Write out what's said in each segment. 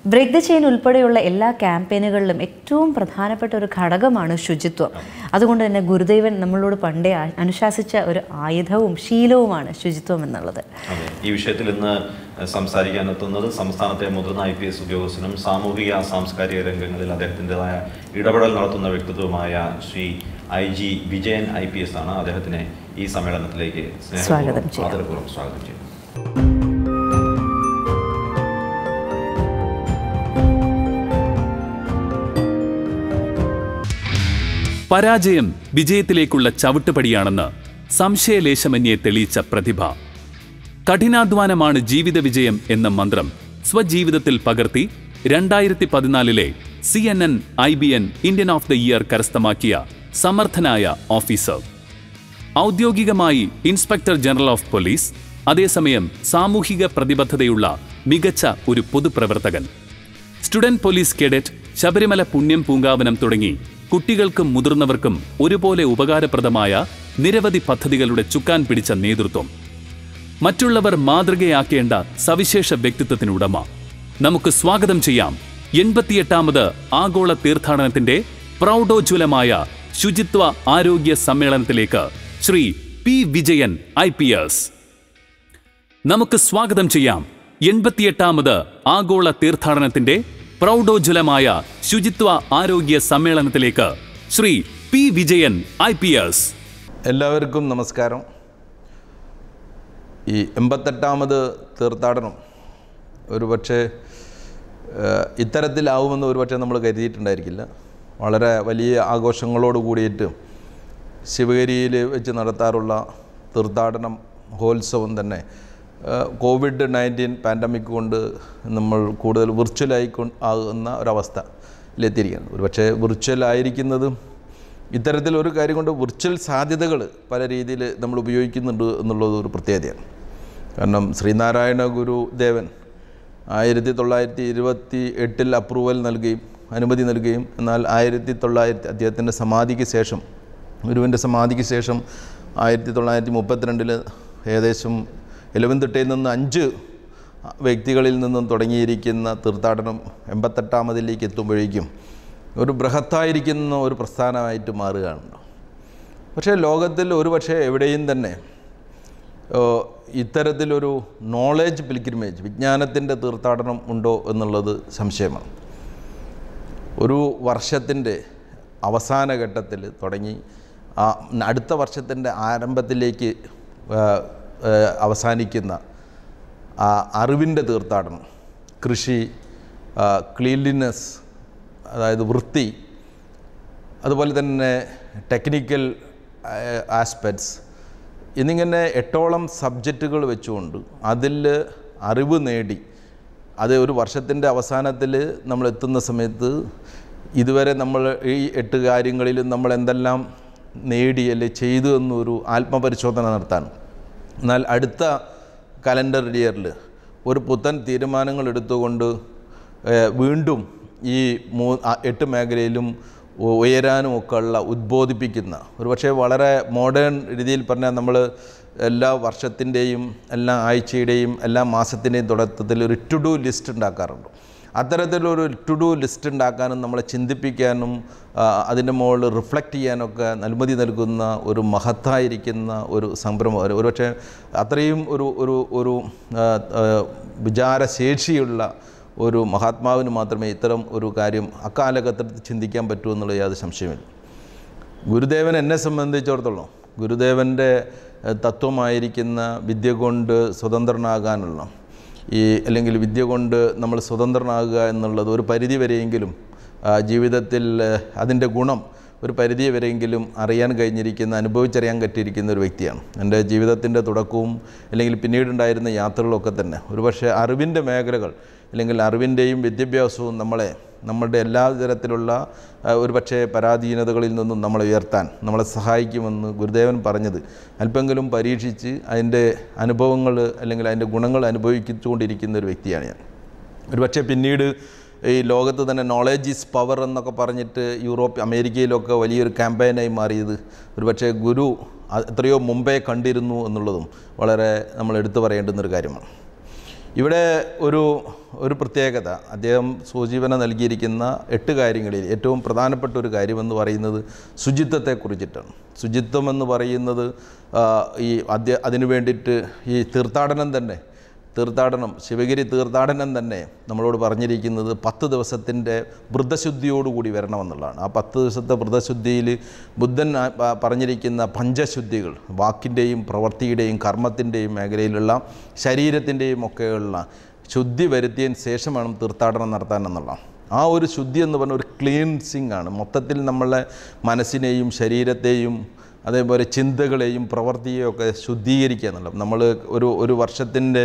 Break the chain ഉൾപ്പെടെയുള്ള എല്ലാ ക്യാമ്പയിനുകളിലും ഏറ്റവും പ്രധാനപ്പെട്ട ഒരു ഘടകമാണ് ശുചിത്വം അതുകൊണ്ട് തന്നെ ഗുരുദേവൻ നമ്മളോട് പണ്ടേ ആ- അനുശാസിച്ച ഒരു ആയുധവും ശീലവുമാണ് ശുചിത്വം എന്നുള്ളത് അതെ ഈ വിഷയത്തിൽ ഇന്ന് സംസാരിക്കാൻ എത്തുന്നത് സംസ്ഥാനത്തെ മുതിർന്ന ഐ പി എസ് ഉദ്യോഗസ്ഥനും സാമൂഹിക സാംസ്കാരിക രംഗങ്ങളിൽ അദ്ദേഹത്തിൻ്റെതായ ഇടപെടൽ നടത്തുന്ന വ്യക്തിത്വമായ Shri I G Vijayan I P S ആണ് അദ്ദേഹത്തിനെ ഈ സമ്മേളനത്തിലേക്ക് സ്വാഗതം സ്നേഹപൂർവ്വം ചെയ്യാം. ആദരപൂർവ്വം സ്വാഗതം ചെയ്യുന്നു പരാജയം വിജയത്തിലേക്കുള്ള ചവിട്ടുപടിയാണെന്ന് സംശയലേശമന്യെ തെളിയിച്ച പ്രതിഭ കഠിനാധ്വാനമാണ് ജീവിത വിജയം എന്ന മന്ത്രം സ്വജീവിതത്തിൽ പകർത്തി രണ്ടായിരത്തി പതിനാലിലെ C N N I B N Indian of the year കരസ്ഥമാക്കിയ സമർത്ഥനായ ഓഫീസർ ഔദ്യോഗികമായി ഇൻസ്പെക്ടർ ജനറൽ ഓഫ് പോലീസ് അതേസമയം സാമൂഹിക പ്രതിബദ്ധതയുള്ള മികച്ച ഒരു പൊതുപ്രവർത്തകൻ സ്റ്റുഡന്റ് പോലീസ് കേഡറ്റ് ശബരിമല പുണ്യം പൂങ്കാവനം തുടങ്ങി കുട്ടികൾക്കും മുതിർന്നവർക്കും ഒരുപോലെ ഉപകാരപ്രദമായ നിരവധി പദ്ധതികളുടെ ചുക്കാൻ പിടിച്ച നേതൃത്വം മറ്റുള്ളവർ മാതൃകയാക്കേണ്ട സവിശേഷ വ്യക്തിത്വത്തിനുടമ നമുക്ക് സ്വാഗതം ചെയ്യാം എൺപത്തിയെട്ടാമത് ആഗോള തീർത്ഥാടനത്തിന്റെ പ്രൗഢോജ്വലമായ ശുചിത്വ ആരോഗ്യ സമ്മേളനത്തിലേക്ക് Shri P Vijayan I P S നമുക്ക് സ്വാഗതം ചെയ്യാം എൺപത്തിയെട്ടാമത് ആഗോള തീർത്ഥാടനത്തിന്റെ പ്രൗഢോജ്വലമായ ശുചിത്വ ആരോഗ്യ സമ്മേളനത്തിലേക്ക് Shri P Vijayan I P S എല്ലാവർക്കും നമസ്കാരം ഈ എൺപത്തെട്ടാമത് തീർത്ഥാടനം ഒരുപക്ഷെ ഏഹ്, ഇത്തരത്തിലാവുമെന്ന് ഒരുപക്ഷെ നമ്മൾ കരുതിയിട്ടുണ്ടായിരിക്കില്ല വളരെ വലിയ ആഘോഷങ്ങളോട് കൂടിയിട്ട് ശിവഗിരിയിൽ വെച്ച് നടത്താറുള്ള തീർത്ഥാടനം മഹോത്സവം തന്നെ ഏഹ്, കോവിഡ് നയൻറ്റീൻ പാൻഡമിക് കൊണ്ട് നമ്മൾ കൂടുതൽ വിർച്വലായി കൊ- ആകുന്ന ഒരവസ്ഥയിലെത്തിയിരിക്കുകയാണ് ഒരുപക്ഷെ വിർച്വൽ ആയിരിക്കുന്നതും ഇത്തരത്തിൽ ഒരു കാര്യം കൊണ്ട് വിർച്വൽ സാധ്യതകൾ പല രീതിയിൽ നമ്മൾ ഉപയോഗിക്കുന്നുണ്ട് എന്നുള്ളത് ഒരു പ്രത്യേകതയാണ് കാരണം ശ്രീനാരായണ ഗുരുദേവൻ ആയിരത്തി തൊള്ളായിരത്തി ഇരുപത്തി എട്ടിൽ അപ്രൂവൽ നൽകുകയും അനുമതി നൽകുകയും എന്നാൽ ആയിരത്തി തൊള്ളായിരത്തി അദ്ദേഹത്തിൻ്റെ സമാധിക്ക് ശേഷം ഗുരുവിൻ്റെ സമാധിക്ക് ശേഷം ആയിരത്തി തൊള്ളായിരത്തി മുപ്പത്തിരണ്ടിൽ ഏകദേശം എലവൻതിട്ടയിൽ നിന്ന് അഞ്ച് വ്യക്തികളിൽ നിന്നും തുടങ്ങിയിരിക്കുന്ന തീർത്ഥാടനം എൺപത്തെട്ടാമതിലേക്ക് എത്തുമ്പോഴേക്കും ഒരു ബൃഹത്തായിരിക്കുന്ന ഒരു പ്രസ്ഥാനമായിട്ട് മാറുകയാണ് പക്ഷേ ലോകത്തിൽ ഒരുപക്ഷെ എവിടെയും തന്നെ ഓ, ഇത്തരത്തിലൊരു നോളേജ് പിൽഗ്രിമേജ് വിജ്ഞാനത്തിൻ്റെ തീർത്ഥാടനം ഉണ്ടോ എന്നുള്ളത് സംശയമാണ് ഒരു വർഷത്തിൻ്റെ അവസാന ഘട്ടത്തിൽ തുടങ്ങി ആ അടുത്ത വർഷത്തിൻ്റെ ആരംഭത്തിലേക്ക് ആ, ആ, അവസാനിക്കുന്ന ആ അറിവിൻ്റെ തീർത്ഥാടനം കൃഷി ക്ലീൻലിനെസ് അതായത് വൃത്തി അതുപോലെ തന്നെ ടെക്നിക്കൽ ആസ്പെക്ട്സ് എന്നിങ്ങനെ എട്ടോളം സബ്ജക്റ്റുകൾ വെച്ചുകൊണ്ട് അതിൽ അറിവ് നേടി അത് ഒരു വർഷത്തിൻ്റെ അവസാനത്തിൽ നമ്മൾ എത്തുന്ന സമയത്ത് ഇതുവരെ നമ്മൾ ഈ എട്ട് കാര്യങ്ങളിലും നമ്മൾ എന്തെല്ലാം നേടി അല്ലെ ചെയ്തു എന്നൊരു ആത്മപരിശോധന നടത്താൻ എന്നാൽ അടുത്ത കലണ്ടർ ഇയറിൽ ഒരു പുത്തൻ തീരുമാനങ്ങൾ എടുത്തുകൊണ്ട് ഏഹ്, വീണ്ടും ഈ മൂ ആ എട്ട് മേഖലയിലും ഉ- ഉയരാനും ഒക്കെ ഉള്ള ഉദ്ബോധിപ്പിക്കുന്ന ഒരുപക്ഷെ വളരെ മോഡേൺ രീതിയിൽ പറഞ്ഞാൽ നമ്മൾ എല്ലാ വർഷത്തിൻ്റെയും എല്ലാ ആഴ്ചയുടെയും എല്ലാ മാസത്തിൻ്റെയും തുടക്കത്തിൽ ഒരു ടു ഡു ലിസ്റ്റ് ഉണ്ടാക്കാറുണ്ട് അത്തരത്തിലൊരു ടു ഡു ലിസ്റ്റ് ഉണ്ടാക്കാനും നമ്മളെ ചിന്തിപ്പിക്കാനും ആ, അതിൻ്റെ മുകളിൽ റിഫ്ലക്റ്റ് ചെയ്യാനൊക്കെ അനുമതി നൽകുന്ന ഒരു മഹത്തായിരിക്കുന്ന ഒരു സംരംഭം ഒരു- ഒരുപക്ഷെ അത്രയും ഒരു ഒരു ഒരു ആ, ആ, വിചാരശേഷിയുള്ള ഒരു മഹാത്മാവിന് മാത്രമേ ഇത്തരം ഒരു കാര്യം അക്കാലഘട്ടത്തിൽ ചിന്തിക്കാൻ പറ്റൂ എന്നുള്ള യാതൊരു സംശയമില്ല ഗുരുദേവൻ എന്നെ സംബന്ധിച്ചിടത്തോളം ഗുരുദേവൻ്റെ ഏഹ്, തത്വമായിരിക്കുന്ന വിദ്യ കൊണ്ട് സ്വതന്ത്രനാകാനുള്ള ഈ അല്ലെങ്കിൽ വിദ്യ കൊണ്ട് നമ്മൾ സ്വതന്ത്രനാകുക എന്നുള്ളത് ഒരു പരിധി വരെയെങ്കിലും ആ, ജീവിതത്തിൽ ഏഹ്, അതിൻ്റെ ഗുണം ഒരു പരിധി വരെയെങ്കിലും അറിയാൻ കഴിഞ്ഞിരിക്കുന്ന അനുഭവിച്ചറിയാൻ പറ്റിയിരിക്കുന്ന ഒരു വ്യക്തിയാണ് എൻ്റെ ജീവിതത്തിൻ്റെ തുടക്കവും അല്ലെങ്കിൽ പിന്നീടുണ്ടായിരുന്ന യാത്രകളൊക്കെ തന്നെ ഒരുപക്ഷെ അറിവിൻ്റെ മേഖലകൾ അല്ലെങ്കിൽ അറിവിൻ്റെയും വിദ്യാഭ്യാസവും നമ്മളെ നമ്മളുടെ എല്ലാ തരത്തിലുള്ള ആ, ഒരുപക്ഷെ പരാധീനതകളിൽ നിന്നും നമ്മളെ ഉയർത്താൻ നമ്മളെ സഹായിക്കുമെന്ന് ഗുരുദേവൻ പറഞ്ഞത് അല്പമെങ്കിലും പരീക്ഷിച്ച് അതിൻ്റെ അനുഭവങ്ങൾ അല്ലെങ്കിൽ അതിൻ്റെ ഗുണങ്ങൾ അനുഭവിച്ചുകൊണ്ടിരിക്കുന്ന ഒരു വ്യക്തിയാണ് ഞാൻ ഒരുപക്ഷെ പിന്നീട് ഈ ലോകത്ത് തന്നെ നോളേജ് ഈസ് പവർ എന്നൊക്കെ പറഞ്ഞിട്ട് യൂറോപ്പ് അമേരിക്കയിലൊക്കെ വലിയൊരു ക്യാമ്പയിനായി മാറിയത് ഒരുപക്ഷെ ഗുരു അ- എത്രയോ മുമ്പേ കണ്ടിരുന്നു എന്നുള്ളതും വളരെ നമ്മൾ എടുത്തു പറയേണ്ടുന്നൊരു കാര്യമാണ് ഇവിടെ ഒരു ഒരു പ്രത്യേകത അദ്ദേഹം സൂചീപന നൽകിയിരിക്കുന്ന എട്ട് കാര്യങ്ങളിൽ ഏറ്റവും പ്രധാനപ്പെട്ട ഒരു കാര്യമെന്ന് പറയുന്നത് ശുചിത്വത്തെക്കുറിച്ചിട്ടാണ് ശുചിത്വം എന്ന് പറയുന്നത് ആ, ഈ അദ്യ അതിനു വേണ്ടിയിട്ട് ഈ തീർത്ഥാടനം തന്നെ തീർത്ഥാടനം ശിവഗിരി തീർത്ഥാടനം തന്നെ നമ്മളോട് പറഞ്ഞിരിക്കുന്നത് പത്ത് ദിവസത്തിൻ്റെ വ്രതശുദ്ധിയോടുകൂടി വരണമെന്നുള്ളതാണ് ആ പത്ത് ദിവസത്തെ വ്രതശുദ്ധിയിൽ ബുദ്ധൻ ആ, പ- പറഞ്ഞിരിക്കുന്ന പഞ്ചശുദ്ധികൾ വാക്കിൻ്റെയും പ്രവൃത്തിയുടെയും കർമ്മത്തിൻ്റെയും മേഖലയിലുള്ള ശരീരത്തിൻ്റെയും ഒക്കെയുള്ള ശുദ്ധി വരുത്തിയതിന് ശേഷം വേണം തീർത്ഥാടനം നടത്താൻ എന്നുള്ളതാണ് ആ ഒരു ശുദ്ധി എന്ന് പറഞ്ഞ ഒരു ക്ലീൻസിങ് ആണ് മൊത്തത്തിൽ നമ്മളെ മനസ്സിനെയും ശരീരത്തെയും അതേപോലെ ചിന്തകളെയും പ്രവൃത്തിയെയും ഒക്കെ ശുദ്ധീകരിക്കുക എന്നുള്ളത് നമ്മൾ ഒരു ഒരു വർഷത്തിൻ്റെ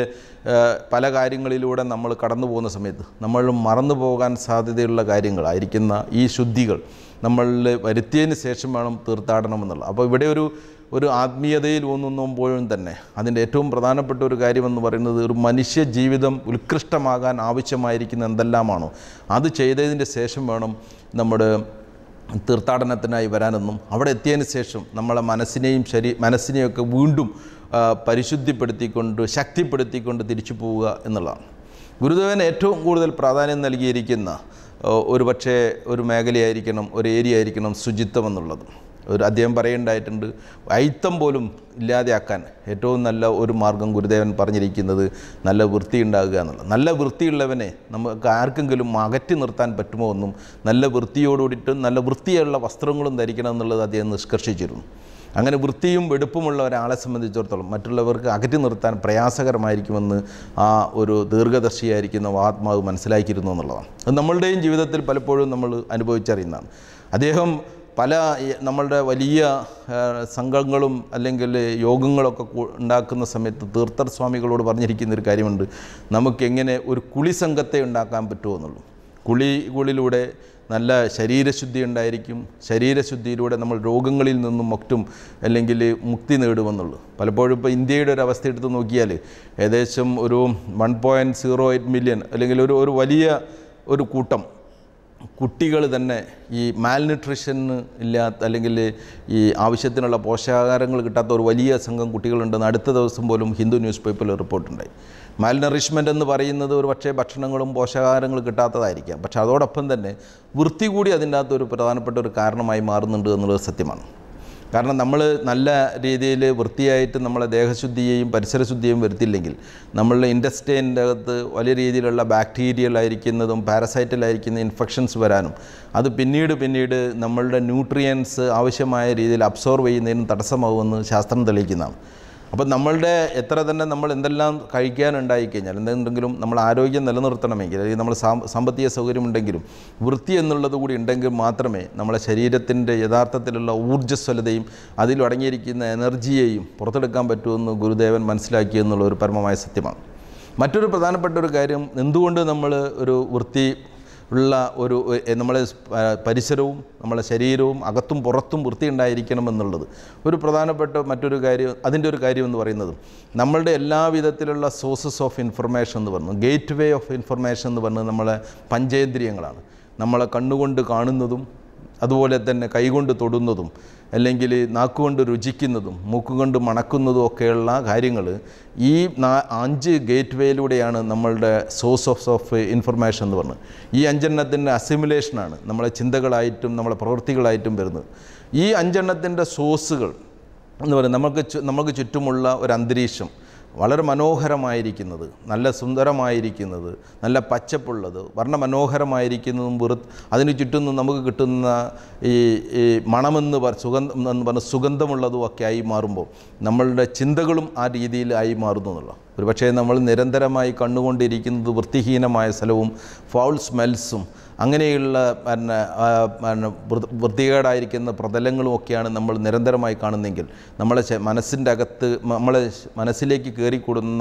പല കാര്യങ്ങളിലൂടെ നമ്മൾ കടന്നു പോകുന്ന സമയത്ത് നമ്മൾ മറന്നു പോകാൻ സാധ്യതയുള്ള കാര്യങ്ങളായിരിക്കുന്ന ഈ ശുദ്ധികൾ നമ്മളിൽ വരുത്തിയതിന് ശേഷം വേണം തീർത്ഥാടനം എന്നുള്ളത് അപ്പോൾ ഇവിടെ ഒരു ഒരു ആത്മീയതയിൽ ഊന്നുമ്പോഴും തന്നെ അതിൻ്റെ ഏറ്റവും പ്രധാനപ്പെട്ട ഒരു കാര്യമെന്ന് പറയുന്നത് ഒരു മനുഷ്യ ജീവിതം ഉത്കൃഷ്ടമാകാൻ ആവശ്യമായിരിക്കുന്ന എന്തെല്ലാമാണോ അത് ചെയ്തതിൻ്റെ ശേഷം വേണം നമ്മുടെ തീർത്ഥാടനത്തിനായി വരാനെന്നും അവിടെ എത്തിയതിന് ശേഷം നമ്മളെ മനസ്സിനെയും ശരീ മനസ്സിനെയൊക്കെ വീണ്ടും ആ, പരിശുദ്ധിപ്പെടുത്തിക്കൊണ്ട് ശക്തിപ്പെടുത്തിക്കൊണ്ട് തിരിച്ചു പോവുക എന്നുള്ളതാണ് ഗുരുദേവൻ ഏറ്റവും കൂടുതൽ പ്രാധാന്യം നൽകിയിരിക്കുന്ന ആ, ഒരു പക്ഷേ ഒരു മേഖലയായിരിക്കണം ഒരു ഏരിയ ആയിരിക്കണം ശുചിത്വം എന്നുള്ളത് ഒരു അദ്ദേഹം പറയുണ്ടായിട്ടുണ്ട് അയിത്തം പോലും ഇല്ലാതെയാക്കാൻ ഏറ്റവും നല്ല ഒരു മാർഗം ഗുരുദേവൻ പറഞ്ഞിരിക്കുന്നത് നല്ല വൃത്തി ഉണ്ടാകുക എന്നുള്ളത് നല്ല വൃത്തിയുള്ളവനെ നമുക്ക് ആർക്കെങ്കിലും അകറ്റി നിർത്താൻ പറ്റുമോ എന്നും നല്ല വൃത്തിയോടുകൂടിയിട്ട് നല്ല വൃത്തിയുള്ള വസ്ത്രങ്ങളും ധരിക്കണം എന്നുള്ളത് അദ്ദേഹം നിഷ്കർഷിച്ചിരുന്നു അങ്ങനെ വൃത്തിയും വെടുപ്പുമുള്ള ഒരാളെ സംബന്ധിച്ചിടത്തോളം മറ്റുള്ളവർക്ക് അകറ്റി നിർത്താൻ പ്രയാസകരമായിരിക്കുമെന്ന് ആ ഒരു ദീർഘദർശിയായിരിക്കുന്ന ആത്മാവ് മനസ്സിലാക്കിയിരുന്നു എന്നുള്ളതാണ് അത് നമ്മളുടെയും ജീവിതത്തിൽ പലപ്പോഴും നമ്മൾ അനുഭവിച്ചറിയുന്നതാണ് അദ്ദേഹം പല ഈ നമ്മളുടെ വലിയ ആ, സംഘങ്ങളും അല്ലെങ്കിൽ യോഗങ്ങളൊക്കെ കൂ- ഉണ്ടാക്കുന്ന സമയത്ത് തീർത്ഥർ സ്വാമികളോട് പറഞ്ഞിരിക്കുന്ന ഒരു കാര്യമുണ്ട് നമുക്കെങ്ങനെ ഒരു കുളി സംഘത്തെ ഉണ്ടാക്കാൻ പറ്റുമോ എന്നുള്ളൂ കുളികളിലൂടെ നല്ല ശരീരശുദ്ധി ഉണ്ടായിരിക്കും ശരീരശുദ്ധിയിലൂടെ നമ്മൾ രോഗങ്ങളിൽ നിന്നും മറ്റും അല്ലെങ്കിൽ മുക്തി നേടുമെന്നുള്ളൂ പലപ്പോഴും ഇപ്പോൾ ഇന്ത്യയുടെ ഒരു അവസ്ഥ എടുത്ത് നോക്കിയാൽ ഏകദേശം ഒരു one point zero eight million അല്ലെങ്കിൽ ഒരു ഒരു വലിയ ഒരു കൂട്ടം കുട്ടികൾ തന്നെ ഈ മാൽന്യൂട്രീഷന് ഇല്ലാത്ത അല്ലെങ്കിൽ ഈ ആവശ്യത്തിനുള്ള പോഷകാഹാരങ്ങൾ കിട്ടാത്ത ഒരു വലിയ സംഘം കുട്ടികളുണ്ടെന്ന് അടുത്ത ദിവസം പോലും ഹിന്ദു ന്യൂസ് പേപ്പറിൽ റിപ്പോർട്ടുണ്ടായി മാൽനറിഷ്മെൻ്റ് എന്ന് പറയുന്നത് ഒരു പക്ഷേ ഭക്ഷണങ്ങളും പോഷകാഹാരങ്ങളും കിട്ടാത്തതായിരിക്കാം പക്ഷേ അതോടൊപ്പം തന്നെ വൃത്തി കൂടി അതിൻ്റെ അകത്ത് ഒരു പ്രധാനപ്പെട്ട ഒരു കാരണമായി മാറുന്നുണ്ട് എന്നുള്ളത് സത്യമാണ് കാരണം നമ്മൾ നല്ല രീതിയിൽ വൃത്തിയായിട്ട് നമ്മളെ ദേഹശുദ്ധിയെയും പരിസരശുദ്ധിയെയും വരുത്തില്ലെങ്കിൽ നമ്മളുടെ ഇൻഡസ്ട്രീൻ്റെ അകത്ത് വലിയ രീതിയിലുള്ള ബാക്ടീരിയലായിരിക്കുന്നതും പാരസൈറ്റിലായിരിക്കുന്ന ഇൻഫെക്ഷൻസ് വരാനും അത് പിന്നീട് പിന്നീട് നമ്മളുടെ ന്യൂട്രിയൻസ് ആവശ്യമായ രീതിയിൽ അബ്സോർവ് ചെയ്യുന്നതിനും തടസ്സമാകുമെന്ന് ശാസ്ത്രം തെളിയിക്കുന്നതാണ് അപ്പം നമ്മളുടെ എത്ര തന്നെ നമ്മൾ എന്തെല്ലാം കഴിക്കാനുണ്ടായി കഴിഞ്ഞാൽ എന്തെങ്കിലും നമ്മൾ ആരോഗ്യം നിലനിർത്തണമെങ്കിൽ അല്ലെങ്കിൽ നമ്മൾ സാമ്പ- സാമ്പത്തിക സൗകര്യമുണ്ടെങ്കിലും വൃത്തി എന്നുള്ളത് കൂടി ഉണ്ടെങ്കിൽ മാത്രമേ നമ്മളെ ശരീരത്തിൻ്റെ യഥാർത്ഥത്തിലുള്ള ഊർജ്ജസ്വലതയും അതിൽ അടങ്ങിയിരിക്കുന്ന എനർജിയെയും പുറത്തെടുക്കാൻ പറ്റുമെന്ന് ഗുരുദേവൻ മനസ്സിലാക്കി എന്നുള്ള ഒരു പരമമായ സത്യമാണ് മറ്റൊരു പ്രധാനപ്പെട്ട ഒരു കാര്യം എന്തുകൊണ്ട് നമ്മൾ ഒരു വൃത്തി ഉള്ള ഒരു എ- നമ്മളെ സ് പ- പരിസരവും നമ്മളെ ശരീരവും അകത്തും പുറത്തും വൃത്തി ഉണ്ടായിരിക്കണം എന്നുള്ളത് ഒരു പ്രധാനപ്പെട്ട മറ്റൊരു കാര്യം അതിൻ്റെ ഒരു കാര്യം എന്ന് പറയുന്നത് നമ്മളുടെ എല്ലാ വിധത്തിലുള്ള സോഴ്സസ് ഓഫ് ഇൻഫർമേഷൻ എന്ന് പറയുന്നത് ഗേറ്റ് വേ ഓഫ് ഇൻഫർമേഷൻ എന്ന് പറയുന്നത് നമ്മളെ പഞ്ചേന്ദ്രിയങ്ങളാണ് നമ്മളെ കണ്ണുകൊണ്ട് കാണുന്നതും അതുപോലെ തന്നെ കൈകൊണ്ട് തൊടുന്നതും അല്ലെങ്കിൽ നാക്കുകൊണ്ട് രുചിക്കുന്നതും മൂക്കുകൊണ്ട് മണക്കുന്നതും ഒക്കെയുള്ള കാര്യങ്ങൾ ഈ നാ- അഞ്ച് ഗേറ്റ് വേയിലൂടെയാണ് നമ്മളുടെ സോഴ്സ് ഓഫ് ഓഫ് ഇൻഫർമേഷൻ എന്ന് പറഞ്ഞത് ഈ അഞ്ചെണ്ണത്തിൻ്റെ അസിമുലേഷനാണ് നമ്മളെ ചിന്തകളായിട്ടും നമ്മളെ പ്രവൃത്തികളായിട്ടും വരുന്നത് ഈ അഞ്ചെണ്ണത്തിൻ്റെ സോഴ്സുകൾ എന്ന് പറയുന്നത് നമുക്ക് ചു- നമുക്ക് ചുറ്റുമുള്ള ഒരു അന്തരീക്ഷം വളരെ മനോഹരമായിരിക്കുന്നത് നല്ല സുന്ദരമായിരിക്കുന്നത് നല്ല പച്ചപ്പുള്ളത് വർണ്ണമനോഹരമായിരിക്കുന്നതും വെറു അതിന് ചുറ്റും നമുക്ക് കിട്ടുന്ന ഈ ഈ മണമെന്ന് പറ സുഗന്ധം എന്ന് പറഞ്ഞ സുഗന്ധമുള്ളതും ഒക്കെ ആയി മാറുമ്പോൾ നമ്മളുടെ ചിന്തകളും ആ രീതിയിൽ ആയി മാറുന്നു എന്നുള്ള ഒരു പക്ഷേ നമ്മൾ നിരന്തരമായി കണ്ടുകൊണ്ടിരിക്കുന്നത് വൃത്തിഹീനമായ സ്ഥലവും ഫൗൾ സ്മെൽസും അങ്ങനെയുള്ള പിന്നെ ആ, പിന്നെ വൃ- വൃത്തികേടായിരിക്കുന്ന പ്രതലങ്ങളും ഒക്കെയാണ് നമ്മൾ നിരന്തരമായി കാണുന്നതെങ്കിൽ നമ്മളെ ശ- മനസ്സിൻ്റെ അകത്ത് മ- നമ്മളെ ശ- മനസ്സിലേക്ക് കയറിക്കൂടുന്ന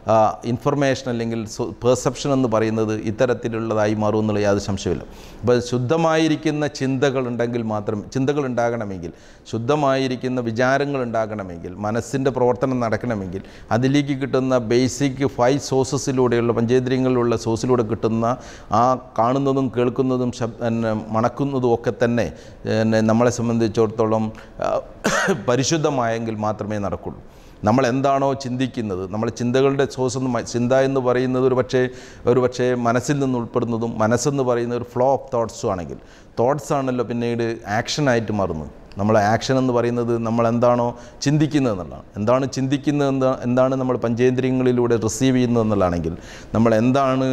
ഇൻഫർമേഷൻ അല്ലെങ്കിൽ പെർസെപ്ഷൻ എന്ന് പറയുന്നത് ഇത്തരത്തിലുള്ളതായി മാറും എന്നുള്ള യാതൊരു സംശയമില്ല അപ്പോൾ ശുദ്ധമായിരിക്കുന്ന ചിന്തകൾ ഉണ്ടെങ്കിൽ മാത്രം ചിന്തകൾ ഉണ്ടാകണമെങ്കിൽ ശുദ്ധമായിരിക്കുന്ന വിചാരങ്ങൾ ഉണ്ടാകണമെങ്കിൽ മനസ്സിൻ്റെ പ്രവർത്തനം നടക്കണമെങ്കിൽ അതിലേക്ക് കിട്ടുന്ന ബേസിക് ഫൈവ് സോഴ്സസിലൂടെയുള്ള പഞ്ചേന്ദ്രിയങ്ങളിലുള്ള സോഴ്സിലൂടെ കിട്ടുന്ന ആ കാണുന്നതും കേൾക്കുന്നതും ശബ് പിന്നെ മണക്കുന്നതും ഒക്കെ തന്നെ പിന്നെ നമ്മളെ സംബന്ധിച്ചിടത്തോളം ആ, പരിശുദ്ധമായെങ്കിൽ മാത്രമേ നടക്കുള്ളൂ നമ്മൾ എന്താണോ ചിന്തിക്കുന്നത് നമ്മുടെ ചിന്തകളുടെ സോഴ്സ് എന്ന് മ- ചിന്ത എന്ന് പറയുന്നത് ഒരു പക്ഷേ ഒരു പക്ഷേ മനസ്സിൽ നിന്ന് ഉൾപ്പെടുന്നതും മനസ്സെന്ന് പറയുന്ന ഒരു ഫ്ലോ ഓഫ് തോട്ട്സും ആണെങ്കിൽ തോട്ട്സ് ആണല്ലോ പിന്നീട് ആക്ഷനായിട്ട് മാറുന്നത് നമ്മൾ ആക്ഷൻ എന്ന് പറയുന്നത് നമ്മൾ എന്താണോ ചിന്തിക്കുന്നത് എന്നുള്ളതാണ് എന്താണ് ചിന്തിക്കുന്നത് എന്താ എന്താണ് നമ്മൾ പഞ്ചേന്ദ്രിയങ്ങളിലൂടെ റിസീവ് ചെയ്യുന്നത് എന്നുള്ളതാണെങ്കിൽ നമ്മൾ എന്താണ്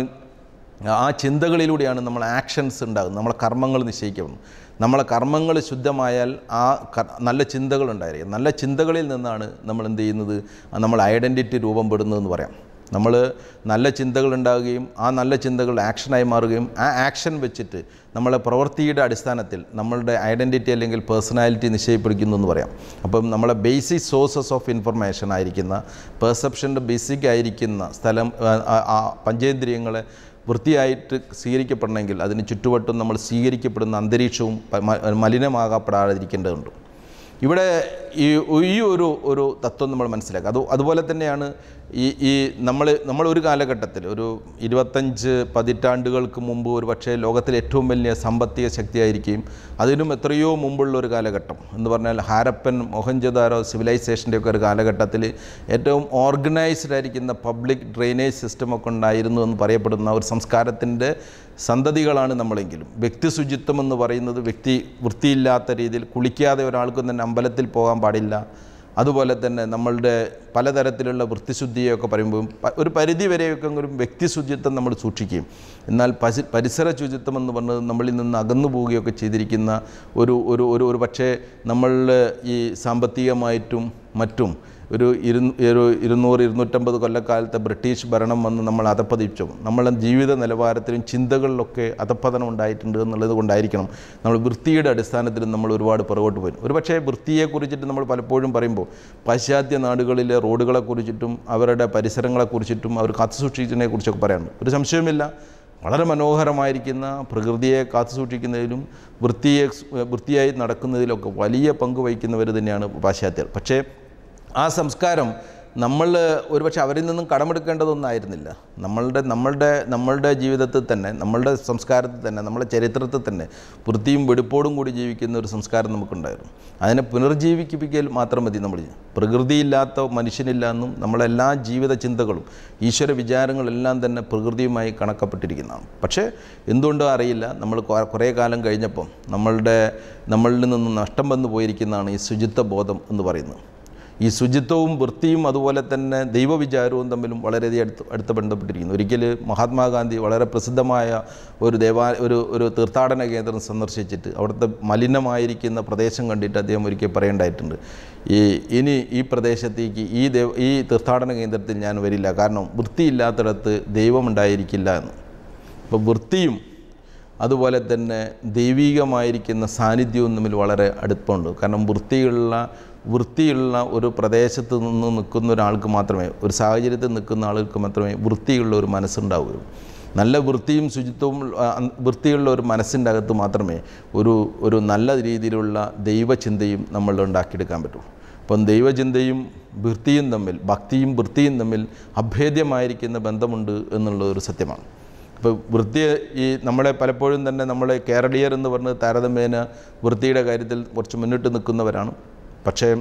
ആ ചിന്തകളിലൂടെയാണ് നമ്മൾ ആക്ഷൻസ് ഉണ്ടാകുന്നത് നമ്മളെ കർമ്മങ്ങൾ നിശ്ചയിക്കപ്പെടുന്നത് നമ്മളെ കർമ്മങ്ങൾ ശുദ്ധമായാൽ ആ ക- നല്ല ചിന്തകൾ ഉണ്ടായിരിക്കും നല്ല ചിന്തകളിൽ നിന്നാണ് നമ്മൾ എന്ത് ചെയ്യുന്നത് നമ്മൾ ഐഡൻറ്റിറ്റി രൂപപ്പെടുന്നതെന്ന് പറയാം നമ്മൾ നല്ല ചിന്തകൾ ഉണ്ടാവുകയും ആ നല്ല ചിന്തകൾ ആക്ഷനായി മാറുകയും ആ ആക്ഷൻ വെച്ചിട്ട് നമ്മളെ പ്രവൃത്തിയുടെ അടിസ്ഥാനത്തിൽ നമ്മളുടെ ഐഡൻറ്റിറ്റി അല്ലെങ്കിൽ പേഴ്സണാലിറ്റി നിശ്ചയിപ്പിടിക്കുന്നു എന്ന് പറയാം അപ്പം നമ്മളെ ബേസിക് സോഴ്സസ് ഓഫ് ഇൻഫർമേഷൻ ആയിരിക്കുന്ന പെർസെപ്ഷൻ്റെ ബേസിക് ആയിരിക്കുന്ന സ്ഥലം ആ, ആ- ആ പഞ്ചേന്ദ്രിയങ്ങളെ വൃത്തിയായിട്ട് സ്വീകരിക്കപ്പെടണമെങ്കിൽ അതിന് ചുറ്റുവട്ടം നമ്മൾ സ്വീകരിക്കപ്പെടുന്ന അന്തരീക്ഷവും പ- മ- മലിനമാകപ്പെടാതിരിക്കേണ്ടതുണ്ട് ഇവിടെ ഈ ഈ ഒരു ഒരു തത്വം നമ്മൾ മനസ്സിലാക്കുക അത് അതുപോലെ തന്നെയാണ് ഈ ഈ നമ്മൾ നമ്മൾ ഒരു കാലഘട്ടത്തിൽ ഒരു ഇരുപത്തഞ്ച് പതിറ്റാണ്ടുകൾക്ക് മുമ്പ് ഒരു പക്ഷേ ലോകത്തിലെ ഏറ്റവും വലിയ സാമ്പത്തിക ശക്തിയായിരിക്കും അതിനും എത്രയോ മുമ്പുള്ള ഒരു കാലഘട്ടം എന്ന് പറഞ്ഞാൽ ഹാരപ്പൻ മൊഹൻജദാരോ സിവിലൈസേഷൻ്റെ ഒക്കെ ഒരു കാലഘട്ടത്തിൽ ഏറ്റവും ഓർഗനൈസ്ഡ് ആയിരിക്കുന്ന പബ്ലിക് ഡ്രെയിനേജ് സിസ്റ്റമൊക്കെ ഉണ്ടായിരുന്നു എന്ന് പറയപ്പെടുന്ന ഒരു സംസ്കാരത്തിൻ്റെ സന്തതികളാണ് നമ്മളെങ്കിലും വ്യക്തി ശുചിത്വം എന്ന് പറയുന്നത് വ്യക്തി വൃത്തിയില്ലാത്ത രീതിയിൽ കുളിക്കാതെ ഒരാൾക്കും തന്നെ അമ്പലത്തിൽ പോകാൻ പാടില്ല അതുപോലെ തന്നെ നമ്മളുടെ പലതരത്തിലുള്ള വൃത്തിശുദ്ധിയൊക്കെ പറയുമ്പോൾ പ- ഒരു പരിധി വരെയൊക്കെ ഒരു വ്യക്തി ശുചിത്വം നമ്മൾ സൂക്ഷിക്കുകയും എന്നാൽ പശി പരിസര ശുചിത്വം എന്ന് പറഞ്ഞത് നമ്മളിൽ നിന്ന് അകന്നു പോവുകയൊക്കെ ചെയ്തിരിക്കുന്ന ഒരു ഒരു ഒരു ഒരു പക്ഷേ നമ്മൾ ഈ സാമ്പത്തികമായിട്ടും മറ്റും ഒരു ഇരു ഒരു ഇരുന്നൂറ് ഇരുന്നൂറ്റമ്പത് കൊല്ലക്കാലത്തെ ബ്രിട്ടീഷ് ഭരണം വന്ന് നമ്മൾ അധപ്പതിച്ചു നമ്മളെ ജീവിത നിലവാരത്തിലും ചിന്തകളിലൊക്കെ അധപ്പതനം ഉണ്ടായിട്ടുണ്ട് എന്നുള്ളത് കൊണ്ടായിരിക്കണം നമ്മൾ വൃത്തിയുടെ അടിസ്ഥാനത്തിൽ നമ്മൾ ഒരുപാട് പുറകോട്ട് പോയി ഒരു പക്ഷേ വൃത്തിയെക്കുറിച്ചിട്ട് നമ്മൾ പലപ്പോഴും പറയുമ്പോൾ പാശ്ചാത്യ നാടുകളിലെ റോഡുകളെക്കുറിച്ചിട്ടും അവരുടെ പരിസരങ്ങളെക്കുറിച്ചിട്ടും അവർ കാത്തുസൂക്ഷിച്ചതിനെ കുറിച്ചൊക്കെ പറയാനുണ്ട് ഒരു സംശയവുമില്ല വളരെ മനോഹരമായിരിക്കുന്ന പ്രകൃതിയെ കാത്തുസൂക്ഷിക്കുന്നതിലും വൃത്തിയെ വൃത്തിയായി നടക്കുന്നതിലൊക്കെ വലിയ പങ്ക് വഹിക്കുന്നവർ തന്നെയാണ് പാശ്ചാത്യർ പക്ഷേ ആ സംസ്കാരം നമ്മൾ ഒരുപക്ഷെ അവരിൽ നിന്നും കടമെടുക്കേണ്ടതൊന്നായിരുന്നില്ല നമ്മളുടെ നമ്മളുടെ നമ്മളുടെ ജീവിതത്തിൽ തന്നെ നമ്മളുടെ സംസ്കാരത്തിൽ തന്നെ നമ്മുടെ ചരിത്രത്തിൽ തന്നെ വൃത്തിയും വെടുപ്പോടും കൂടി ജീവിക്കുന്ന ഒരു സംസ്കാരം നമുക്കുണ്ടായിരുന്നു അതിനെ പുനർജീവിപ്പിക്കൽ മാത്രം മതി നമ്മൾ പ്രകൃതിയില്ലാത്ത മനുഷ്യനില്ല എന്നും നമ്മളെല്ലാ ജീവിത ചിന്തകളും ഈശ്വര വിചാരങ്ങളെല്ലാം തന്നെ പ്രകൃതിയുമായി കണക്കപ്പെട്ടിരിക്കുന്നതാണ് പക്ഷേ എന്തുകൊണ്ടോ അറിയില്ല നമ്മൾ കൊ- കുറേ കാലം കഴിഞ്ഞപ്പം നമ്മളുടെ നമ്മളിൽ നിന്ന് നഷ്ടം വന്നു പോയിരിക്കുന്നതാണ് ഈ ശുചിത്വ ബോധം എന്ന് പറയുന്നത് ഈ ശുചിത്വവും വൃത്തിയും അതുപോലെ തന്നെ ദൈവവിചാരവും തമ്മിലും വളരെയധികം അടുത്ത് അടുത്ത് ബന്ധപ്പെട്ടിരിക്കുന്നു ഒരിക്കൽ മഹാത്മാഗാന്ധി വളരെ പ്രസിദ്ധമായ ഒരു ദേവാ ഒരു ഒരു തീർത്ഥാടന കേന്ദ്രം സന്ദർശിച്ചിട്ട് അവിടുത്തെ മലിനമായിരിക്കുന്ന പ്രദേശം കണ്ടിട്ട് അദ്ദേഹം ഒരിക്കൽ പറയേണ്ടായിട്ടുണ്ട് ഈ ഇനി ഈ പ്രദേശത്തേക്ക് ഈ ദേവ ഈ തീർത്ഥാടന കേന്ദ്രത്തിൽ ഞാൻ വരില്ല കാരണം വൃത്തിയില്ലാത്തിടത്ത് ദൈവമുണ്ടായിരിക്കില്ല എന്ന് അപ്പോൾ വൃത്തിയും അതുപോലെ തന്നെ ദൈവികമായിരിക്കുന്ന സാന്നിധ്യവും തമ്മിൽ വളരെ അടുപ്പമുണ്ട് കാരണം വൃത്തിയുള്ള വൃത്തിയുള്ള ഒരു പ്രദേശത്ത് നിന്ന് നിൽക്കുന്ന ഒരാൾക്ക് മാത്രമേ ഒരു സാഹചര്യത്തിൽ നിൽക്കുന്ന ആൾക്ക് മാത്രമേ വൃത്തിയുള്ള ഒരു മനസ്സുണ്ടാവുകയുള്ളൂ നല്ല വൃത്തിയും ശുചിത്വവും ആ, അൻ- വൃത്തിയുള്ള ഒരു മനസ്സിൻ്റെ അകത്ത് മാത്രമേ ഒരു ഒരു നല്ല രീതിയിലുള്ള ദൈവചിന്തയും നമ്മൾ ഉണ്ടാക്കിയെടുക്കാൻ പറ്റൂ അപ്പം ദൈവചിന്തയും വൃത്തിയും തമ്മിൽ ഭക്തിയും വൃത്തിയും തമ്മിൽ അഭേദ്യമായിരിക്കുന്ന ബന്ധമുണ്ട് എന്നുള്ള ഒരു സത്യമാണ് ഇപ്പോൾ വൃത്തി ഈ നമ്മളെ പലപ്പോഴും തന്നെ നമ്മളെ കേരളീയർ എന്ന് പറഞ്ഞ് താരതമ്യേന വൃത്തിയുടെ കാര്യത്തിൽ കുറച്ച് മുന്നിട്ട് നിൽക്കുന്നവരാണ് പക്ഷേ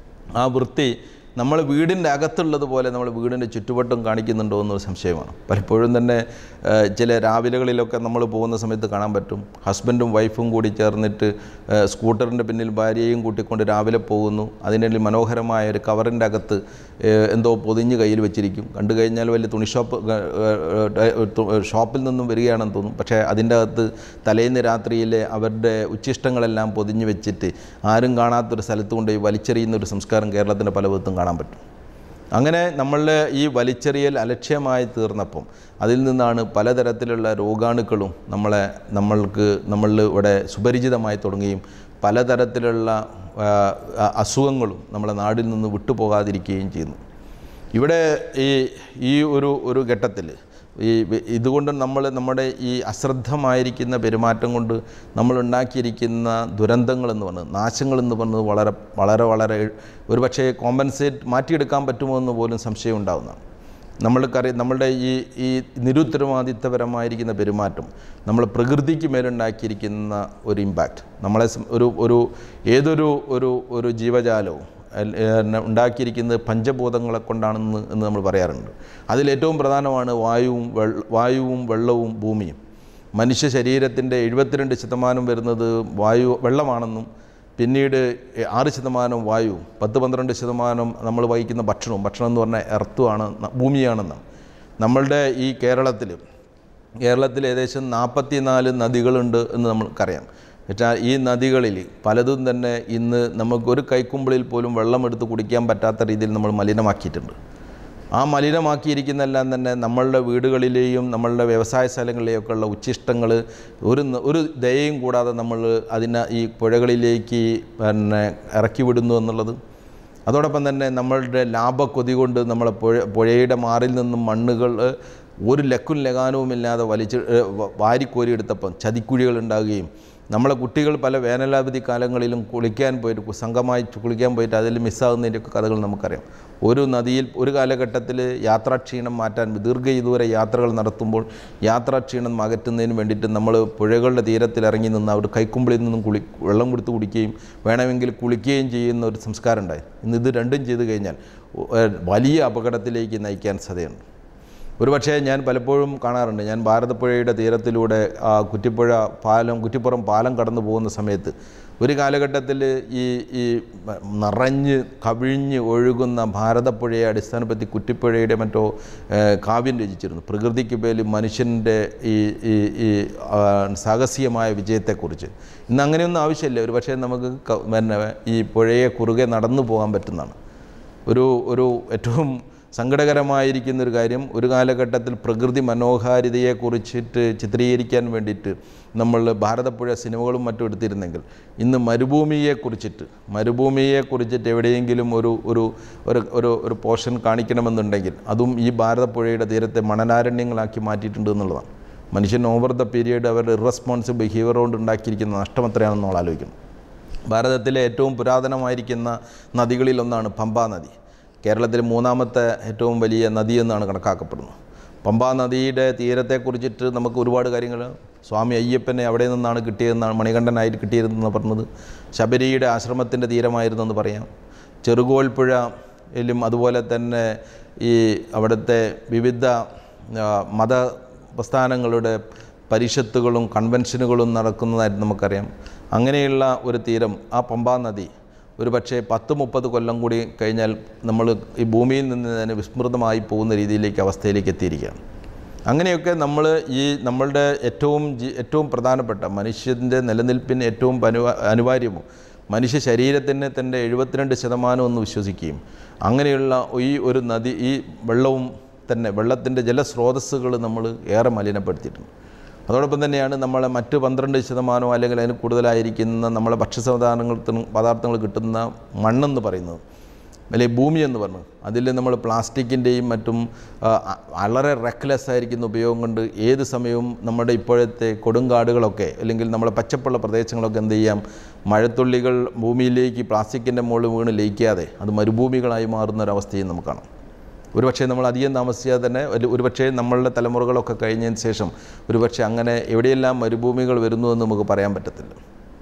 ആ വൃത്തി നമ്മൾ വീടിൻ്റെ അകത്തുള്ളതുപോലെ നമ്മൾ വീടിൻ്റെ ചുറ്റുവട്ടം കാണിക്കുന്നുണ്ടോ എന്നൊരു സംശയമാണ് പലപ്പോഴും തന്നെ ആ, ചില രാവിലകളിലൊക്കെ നമ്മൾ പോകുന്ന സമയത്ത് കാണാൻ പറ്റും ഹസ്ബൻഡും വൈഫും കൂടി ചേർന്നിട്ട് ആ, സ്കൂട്ടറിൻ്റെ പിന്നിൽ ഭാര്യയെയും കൂട്ടിക്കൊണ്ട് രാവിലെ പോകുന്നു അതിനിടയിൽ മനോഹരമായ ഒരു കവറിൻ്റെ അകത്ത് ഏ, എന്തോ പൊതിഞ്ഞ് കയ്യിൽ വെച്ചിരിക്കും കണ്ടു കഴിഞ്ഞാൽ വലിയ തുണി ഷോപ്പ് ഏ, ഏ, ഏ, തു- ഷോപ്പിൽ നിന്നും വരികയാണെന്ന് തോന്നും പക്ഷേ അതിൻ്റെ അകത്ത് തലേന്ന് രാത്രിയിലെ അവരുടെ ഉച്ഛിഷ്ടങ്ങളെല്ലാം പൊതിഞ്ഞ് വെച്ചിട്ട് ആരും കാണാത്തൊരു സ്ഥലത്ത് കൊണ്ടുപോയി വലിച്ചെറിയുന്ന ഒരു സംസ്കാരം കേരളത്തിൻ്റെ പല വിധത്തും കാണാൻ പറ്റും അങ്ങനെ നമ്മളുടെ ഈ വലിച്ചെറിയൽ അലക്ഷ്യമായി തീർന്നപ്പം അതിൽ നിന്നാണ് പലതരത്തിലുള്ള രോഗാണുക്കളും നമ്മളെ നമ്മൾക്ക് നമ്മളിൽ ഇവിടെ സുപരിചിതമായി തുടങ്ങുകയും പലതരത്തിലുള്ള ആ, ആ, അസുഖങ്ങളും നമ്മളെ നാടിൽ നിന്ന് വിട്ടുപോകാതിരിക്കുകയും ചെയ്യുന്നു ഇവിടെ ഈ ഈ ഒരു ഒരു ഘട്ടത്തിൽ ഈ വി- ഇതുകൊണ്ട് നമ്മൾ നമ്മുടെ ഈ അശ്രദ്ധമായിരിക്കുന്ന പെരുമാറ്റം കൊണ്ട് നമ്മൾ ഉണ്ടാക്കിയിരിക്കുന്ന ദുരന്തങ്ങൾ എന്ന് പറഞ്ഞത് നാശങ്ങൾ എന്ന് പറഞ്ഞത് വളരെ വളരെ വളരെ ഒരുപക്ഷേ കോമ്പൻസേറ്റ് മാറ്റിയെടുക്കാൻ പറ്റുമോ എന്ന് പോലും സംശയം ഉണ്ടാകുന്നതാണ് നമ്മൾക്കറിയാം നമ്മളുടെ ഈ ഈ നിരുത്തരവാദിത്തപരമായിരിക്കുന്ന പെരുമാറ്റം നമ്മൾ പ്രകൃതിക്ക് മേലുണ്ടാക്കിയിരിക്കുന്ന ഒരു ഇമ്പാക്റ്റ് നമ്മളെ സം- ഒരു ഒരു ഏതൊരു ഒരു ഒരു ജീവജാലവും അൽ- ഏഹ് ഉണ്ടാക്കിയിരിക്കുന്നത് പഞ്ചഭൂതങ്ങളെ കൊണ്ടാണെന്ന് എന്ന് നമ്മൾ പറയാറുണ്ട് അതിലേറ്റവും പ്രധാനമാണ് വായുവും വെള്ള വായുവും വെള്ളവും ഭൂമിയും മനുഷ്യ ശരീരത്തിൻ്റെ എഴുപത്തിരണ്ട് ശതമാനം വരുന്നത് വായു വെള്ളമാണെന്നും പിന്നീട് ആറ് ശതമാനം വായു പത്ത് പന്ത്രണ്ട് ശതമാനം നമ്മൾ വഹിക്കുന്ന ഭക്ഷണവും ഭക്ഷണം എന്ന് പറഞ്ഞാൽ എർത്തുമാണ് ഭൂമിയാണെന്നാണ് നമ്മളുടെ ഈ കേരളത്തിൽ കേരളത്തിൽ ഏകദേശം നാൽപ്പത്തി നാല് നദികളുണ്ട് എന്ന് നമുക്കറിയാം എന്നുവെച്ചാൽ ഈ നദികളിൽ പലതും തന്നെ ഇന്ന് നമുക്കൊരു കൈക്കുമ്പിളിൽ പോലും വെള്ളമെടുത്ത് കുടിക്കാൻ പറ്റാത്ത രീതിയിൽ നമ്മൾ മലിനമാക്കിയിട്ടുണ്ട് ആ മലിനമാക്കിയിരിക്കുന്നെല്ലാം തന്നെ നമ്മളുടെ വീടുകളിലെയും നമ്മളുടെ വ്യവസായ സ്ഥലങ്ങളിലെയൊക്കെ ഉള്ള ഉച്ഛിഷ്ടങ്ങൾ ഒരു ന- ഒരു ദയയും കൂടാതെ നമ്മൾ അതിനെ ഈ പുഴകളിലേക്ക് പിന്നെ ഇറക്കി വിടുന്നു എന്നുള്ളത് അതോടൊപ്പം തന്നെ നമ്മളുടെ ലാഭക്കൊതി കൊണ്ട് നമ്മളെ പുഴ പുഴയുടെ മാറിൽ നിന്നും മണ്ണുകൾ ഒരു ലക്കും ലഗാനവുമില്ലാതെ വലിച്ച് ഏഹ്, വ- വാരിക്കോരിയെടുത്തപ്പം ചതിക്കുഴികൾ ഉണ്ടാകുകയും നമ്മളെ കുട്ടികൾ പല വേനലാവധി കാലങ്ങളിലും കുളിക്കാൻ പോയിട്ട് കു- സംഘമായി കുളിക്കാൻ പോയിട്ട് അതിൽ മിസ്സാകുന്നതിൻ്റെയൊക്കെ കഥകൾ നമുക്കറിയാം ഒരു നദിയിൽ ഒരു കാലഘട്ടത്തിൽ യാത്രാക്ഷീണം മാറ്റാൻ ദീർഘദൂര യാത്രകൾ നടത്തുമ്പോൾ യാത്രാക്ഷീണം അകറ്റുന്നതിന് വേണ്ടിയിട്ട് നമ്മൾ പുഴകളുടെ തീരത്തിൽ ഇറങ്ങി നിന്ന് അവർ കൈക്കുമ്പിളിൽ നിന്നും കുളി വെള്ളം കൊടുത്ത് കുടിക്കുകയും വേണമെങ്കിൽ കുളിക്കുകയും ചെയ്യുന്ന ഒരു സംസ്കാരം ഉണ്ടായി ഇന്ന് ഇത് രണ്ടും ചെയ്തു കഴിഞ്ഞാൽ ഏഹ്, വലിയ അപകടത്തിലേക്ക് നയിക്കാൻ സാധ്യതയുണ്ട് ഒരുപക്ഷേ ഞാൻ പലപ്പോഴും കാണാറുണ്ട് ഞാൻ ഭാരതപ്പുഴയുടെ തീരത്തിലൂടെ ആ കുറ്റിപ്പുഴ പാലം കുറ്റിപ്പുറം പാലം കടന്നു പോകുന്ന സമയത്ത് ഒരു കാലഘട്ടത്തിൽ ഈ ഈ നിറഞ്ഞ് കവിഞ്ഞ് ഒഴുകുന്ന ഭാരതപ്പുഴയെ അടിസ്ഥാനപ്പെടുത്തി കുറ്റിപ്പുഴയുടെ മറ്റോ ഏഹ്, കാവ്യം രചിച്ചിരുന്നു പ്രകൃതിക്ക് പേരിൽ മനുഷ്യൻ്റെ ഈ ഈ ഈ ആ, സാഹസികമായ വിജയത്തെക്കുറിച്ച് ഇന്ന് അങ്ങനെയൊന്നും ആവശ്യമില്ല ഒരു പക്ഷേ നമുക്ക് ക- പിന്നെ ഈ പുഴയെ കുറുകെ നടന്നു പോകാൻ പറ്റുന്നതാണ് ഒരു ഒരു ഏറ്റവും സങ്കടകരമായിരിക്കുന്ന ഒരു കാര്യം ഒരു കാലഘട്ടത്തിൽ പ്രകൃതി മനോഹാരിതയെക്കുറിച്ചിട്ട് ചിത്രീകരിക്കാൻ വേണ്ടിയിട്ട് നമ്മൾ ഭാരതപ്പുഴ സിനിമകളും മറ്റും എടുത്തിരുന്നെങ്കിൽ ഇന്ന് മരുഭൂമിയെക്കുറിച്ചിട്ട് മരുഭൂമിയെക്കുറിച്ചിട്ട് എവിടെയെങ്കിലും ഒരു ഒരു ഒരു ഒരു ഒരു പോർഷൻ കാണിക്കണമെന്നുണ്ടെങ്കിൽ അതും ഈ ഭാരതപ്പുഴയുടെ തീരത്തെ മണലാരണ്യങ്ങളാക്കി മാറ്റിയിട്ടുണ്ട് എന്നുള്ളതാണ് മനുഷ്യൻ ഓവർ ദ പീരിയഡ് അവരുടെ ഇറസ്പോൺസിബിൾ ബിഹേവിയർ കൊണ്ട് ഉണ്ടാക്കിയിരിക്കുന്ന നഷ്ടം എത്രയാണെന്ന് നമ്മൾ ആലോചിക്കണം ഭാരതത്തിലെ ഏറ്റവും പുരാതനമായിരിക്കുന്ന നദികളിലൊന്നാണ് പമ്പാ നദി കേരളത്തിലെ മൂന്നാമത്തെ ഏറ്റവും വലിയ നദി എന്നാണ് കണക്കാക്കപ്പെടുന്നത് പമ്പാ നദിയുടെ തീരത്തെക്കുറിച്ചിട്ട് നമുക്ക് ഒരുപാട് കാര്യങ്ങൾ സ്വാമി അയ്യപ്പനെ അവിടെ നിന്നാണ് കിട്ടിയതെന്നാണ് മണികണ്ഠനായിട്ട് കിട്ടിയതെന്ന് പറഞ്ഞത് ശബരിയുടെ ആശ്രമത്തിൻ്റെ തീരമായിരുന്നു എന്ന് പറയാം ചെറുകോൽപ്പുഴയിലും അതുപോലെ തന്നെ ഈ അവിടുത്തെ വിവിധ ആ, മത പ്രസ്ഥാനങ്ങളുടെ പരിഷത്തുകളും കൺവെൻഷനുകളും നടക്കുന്നതായിട്ട് നമുക്കറിയാം അങ്ങനെയുള്ള ഒരു തീരം ആ പമ്പാ നദി ഒരു പക്ഷേ പത്ത് മുപ്പത് കൊല്ലം കൂടി കഴിഞ്ഞാൽ നമ്മൾ ഈ ഭൂമിയിൽ നിന്ന് തന്നെ വിസ്മൃതമായി പോകുന്ന രീതിയിലേക്ക് അവസ്ഥയിലേക്ക് എത്തിയിരിക്കുകയാണ് അങ്ങനെയൊക്കെ നമ്മൾ ഈ നമ്മളുടെ ഏറ്റവും ജി- ഏറ്റവും പ്രധാനപ്പെട്ട മനുഷ്യൻ്റെ നിലനിൽപ്പിന് ഏറ്റവും അനുവാ അനിവാര്യമോ മനുഷ്യ ശരീരത്തിന് തൻ്റെ എഴുപത്തിരണ്ട് ശതമാനം എന്ന് വിശ്വസിക്കുകയും അങ്ങനെയുള്ള ഈ ഒരു നദി ഈ വെള്ളവും തന്നെ വെള്ളത്തിൻ്റെ ജലസ്രോതസ്സുകൾ നമ്മൾ ഏറെ മലിനപ്പെടുത്തിയിട്ടുണ്ട് അതോടൊപ്പം തന്നെയാണ് നമ്മളെ മറ്റ് പന്ത്രണ്ട് ശതമാനമോ അല്ലെങ്കിൽ അതിന് കൂടുതലായിരിക്കുന്ന നമ്മളെ ഭക്ഷ്യസാധാനങ്ങൾ പദാർത്ഥങ്ങൾ കിട്ടുന്ന മണ്ണെന്ന് പറയുന്നത് അല്ലെങ്കിൽ ഭൂമി എന്ന് പറഞ്ഞു അതിൽ നമ്മൾ പ്ലാസ്റ്റിക്കിൻ്റെയും മറ്റും ആ, അ- വളരെ റെക്ലെസ് ആയിരിക്കുന്ന ഉപയോഗം കൊണ്ട് ഏത് സമയവും നമ്മുടെ ഇപ്പോഴത്തെ കൊടുങ്കാടുകളൊക്കെ അല്ലെങ്കിൽ നമ്മുടെ പച്ചപ്പുള്ള പ്രദേശങ്ങളൊക്കെ എന്ത് ചെയ്യാം മഴത്തുള്ളികൾ ഭൂമിയിലേക്ക് പ്ലാസ്റ്റിക്കിൻ്റെ മുകളിൽ വീണ് ലയിക്കാതെ അത് മരുഭൂമികളായി മാറുന്ന ഒരവസ്ഥയും നമുക്ക് കാണാം ഒരുപക്ഷേ നമ്മൾ അധികം താമസിയാതെ തന്നെ ഒരു ഒരുപക്ഷേ നമ്മളുടെ തലമുറകളൊക്കെ കഴിഞ്ഞതിന് ശേഷം ഒരുപക്ഷെ അങ്ങനെ എവിടെയെല്ലാം മരുഭൂമികൾ വരുന്നു എന്ന് നമുക്ക് പറയാൻ പറ്റത്തില്ല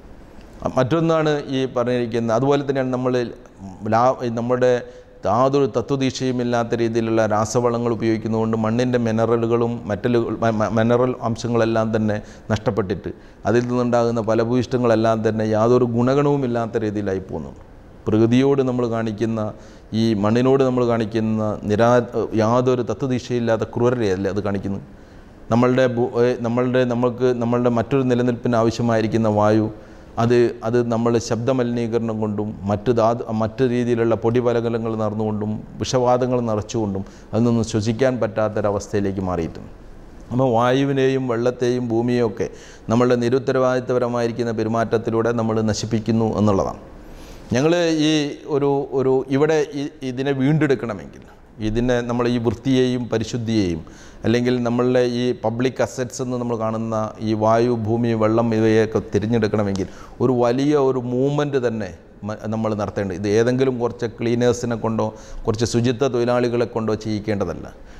മറ്റൊന്നാണ് ഈ പറഞ്ഞിരിക്കുന്നത് അതുപോലെ തന്നെയാണ് നമ്മൾ ലാ നമ്മുടെ യാതൊരു തത്വദീക്ഷയുമില്ലാത്ത രീതിയിലുള്ള രാസവളങ്ങൾ ഉപയോഗിക്കുന്നതുകൊണ്ട് മണ്ണിൻ്റെ മിനറലുകളും മെറ്റലുകൾ മിനറൽ അംശങ്ങളെല്ലാം തന്നെ നഷ്ടപ്പെട്ടിട്ട് അതിൽ നിന്നുണ്ടാകുന്ന ഫലഭൂയിഷ്ടങ്ങളെല്ലാം തന്നെ യാതൊരു ഗുണഗണവും ഇല്ലാത്ത രീതിയിലായി പോകുന്നു പ്രകൃതിയോട് നമ്മൾ കാണിക്കുന്ന ഈ മണ്ണിനോട് നമ്മൾ കാണിക്കുന്ന നിരാ യാതൊരു തത്വദീക്ഷയില്ലാത്ത ക്രൂരതയല്ലേ അത് കാണിക്കുന്നത് നമ്മളുടെ ഭൂ- ഏ, നമ്മളുടെ നമ്മൾക്ക് നമ്മളുടെ മറ്റൊരു നിലനിൽപ്പിന് ആവശ്യമായിരിക്കുന്ന വായു അത് അത് നമ്മൾ ശബ്ദമലിനീകരണം കൊണ്ടും മറ്റ് ധാതു മറ്റ് രീതിയിലുള്ള പൊടിപലകലങ്ങൾ നടന്നുകൊണ്ടും വിഷവാദങ്ങൾ നിറച്ചുകൊണ്ടും അതിൽ നിന്ന് ശ്വസിക്കാൻ പറ്റാത്തൊരവസ്ഥയിലേക്ക് മാറിയിട്ടുണ്ട് അപ്പോൾ വായുവിനെയും വെള്ളത്തെയും ഭൂമിയെയും ഒക്കെ നമ്മളുടെ നിരുത്തരവാദിത്തപരമായിരിക്കുന്ന പെരുമാറ്റത്തിലൂടെ നമ്മൾ നശിപ്പിക്കുന്നു എന്നുള്ളതാണ് ഞങ്ങൾ ഈ ഒരു ഒരു ഇവിടെ ഈ- ഇതിനെ വീണ്ടെടുക്കണമെങ്കിൽ ഇതിനെ നമ്മൾ ഈ വൃത്തിയെയും പരിശുദ്ധിയെയും അല്ലെങ്കിൽ നമ്മളുടെ ഈ പബ്ലിക് അസറ്റ്സ് എന്ന് നമ്മൾ കാണുന്ന ഈ വായു ഭൂമി വെള്ളം ഇവയൊക്കെ തിരഞ്ഞെടുക്കണമെങ്കിൽ ഒരു വലിയ ഒരു മൂവ്മെൻറ്റ് തന്നെ മ- നമ്മൾ നടത്തേണ്ടത് ഇത് ഏതെങ്കിലും കുറച്ച് ക്ലീനേഴ്സിനെ കൊണ്ടോ കുറച്ച് ശുചിത്വ തൊഴിലാളികളെ കൊണ്ടോ ചെയ്യിക്കേണ്ടതല്ല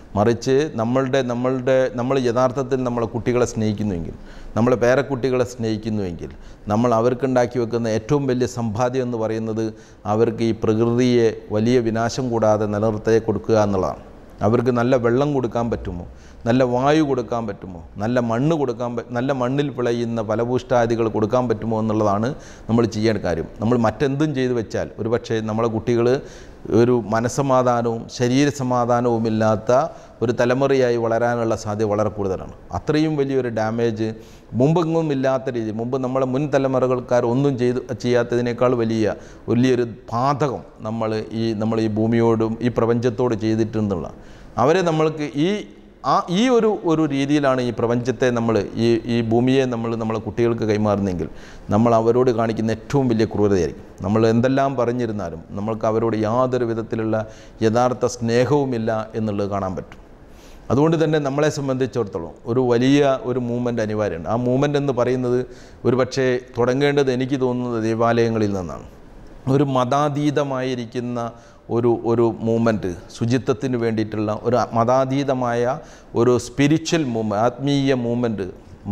മറിച്ച് നമ്മളുടെ നമ്മളുടെ നമ്മൾ യഥാർത്ഥത്തിൽ നമ്മളെ കുട്ടികളെ സ്നേഹിക്കുന്നുവെങ്കിൽ നമ്മളെ പേരക്കുട്ടികളെ സ്നേഹിക്കുന്നുവെങ്കിൽ നമ്മൾ അവർക്കുണ്ടാക്കി വെക്കുന്ന ഏറ്റവും വലിയ സമ്പാദ്യം എന്ന് പറയുന്നത് അവർക്ക് ഈ പ്രകൃതിയെ വലിയ വിനാശം കൂടാതെ നിലനിർത്തി കൊടുക്കുക എന്നുള്ളതാണ് അവർക്ക് നല്ല വെള്ളം കൊടുക്കാൻ പറ്റുമോ നല്ല വായു കൊടുക്കാൻ പറ്റുമോ നല്ല മണ്ണ് കൊടുക്കാൻ പ നല്ല മണ്ണിൽ വിളയുന്ന ഫലഭൂഷ്ടാദികൾ കൊടുക്കാൻ പറ്റുമോ എന്നുള്ളതാണ് നമ്മൾ ചെയ്യേണ്ട കാര്യം നമ്മൾ മറ്റെന്തും ചെയ്തു വെച്ചാൽ ഒരുപക്ഷെ നമ്മളെ കുട്ടികൾ ഒരു മനസ്സമാധാനവും ശരീര സമാധാനവും ഇല്ലാത്ത ഒരു തലമുറയായി വളരാനുള്ള സാധ്യത വളരെ കൂടുതലാണ് അത്രയും വലിയൊരു ഡാമേജ് മുമ്പെങ്ങും ഇല്ലാത്ത രീതി മുമ്പ് നമ്മളെ മുൻ തലമുറകൾക്കാർ ഒന്നും ചെയ്ത് ചെയ്യാത്തതിനേക്കാൾ വലിയ വലിയൊരു പാതകം നമ്മൾ ഈ നമ്മൾ ഈ ഭൂമിയോടും ഈ പ്രപഞ്ചത്തോട് ചെയ്തിട്ടുന്നുള്ള അവരെ നമ്മൾക്ക് ഈ ആ ഈ ഒരു ഒരു രീതിയിലാണ് ഈ പ്രപഞ്ചത്തെ നമ്മൾ ഈ ഈ ഭൂമിയെ നമ്മൾ നമ്മളെ കുട്ടികൾക്ക് കൈമാറുന്നെങ്കിൽ നമ്മൾ അവരോട് കാണിക്കുന്ന ഏറ്റവും വലിയ ക്രൂരതയായിരിക്കും നമ്മൾ എന്തെല്ലാം പറഞ്ഞിരുന്നാലും നമ്മൾക്ക് അവരോട് യാതൊരു വിധത്തിലുള്ള യഥാർത്ഥ സ്നേഹവുമില്ല എന്നുള്ളത് കാണാൻ പറ്റും അതുകൊണ്ട് തന്നെ നമ്മളെ സംബന്ധിച്ചിടത്തോളം ഒരു വലിയ ഒരു മൂവ്മെൻ്റ് അനിവാര്യമാണ് ആ മൂവ്മെൻ്റ് എന്ന് പറയുന്നത് ഒരു പക്ഷേ തുടങ്ങേണ്ടത് എനിക്ക് തോന്നുന്നത് ദേവാലയങ്ങളിൽ നിന്നാണ് ഒരു മതാതീതമായിരിക്കുന്ന ഒരു ഒരു മൂവ്മെൻറ്റ് ശുചിത്വത്തിന് വേണ്ടിയിട്ടുള്ള ഒരു മതാതീതമായ ഒരു സ്പിരിച്വൽ മൂവ്മെൻറ്റ് ആത്മീയ മൂവ്മെൻറ്റ്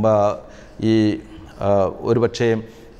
ഈ ആ, ഒരു പക്ഷേ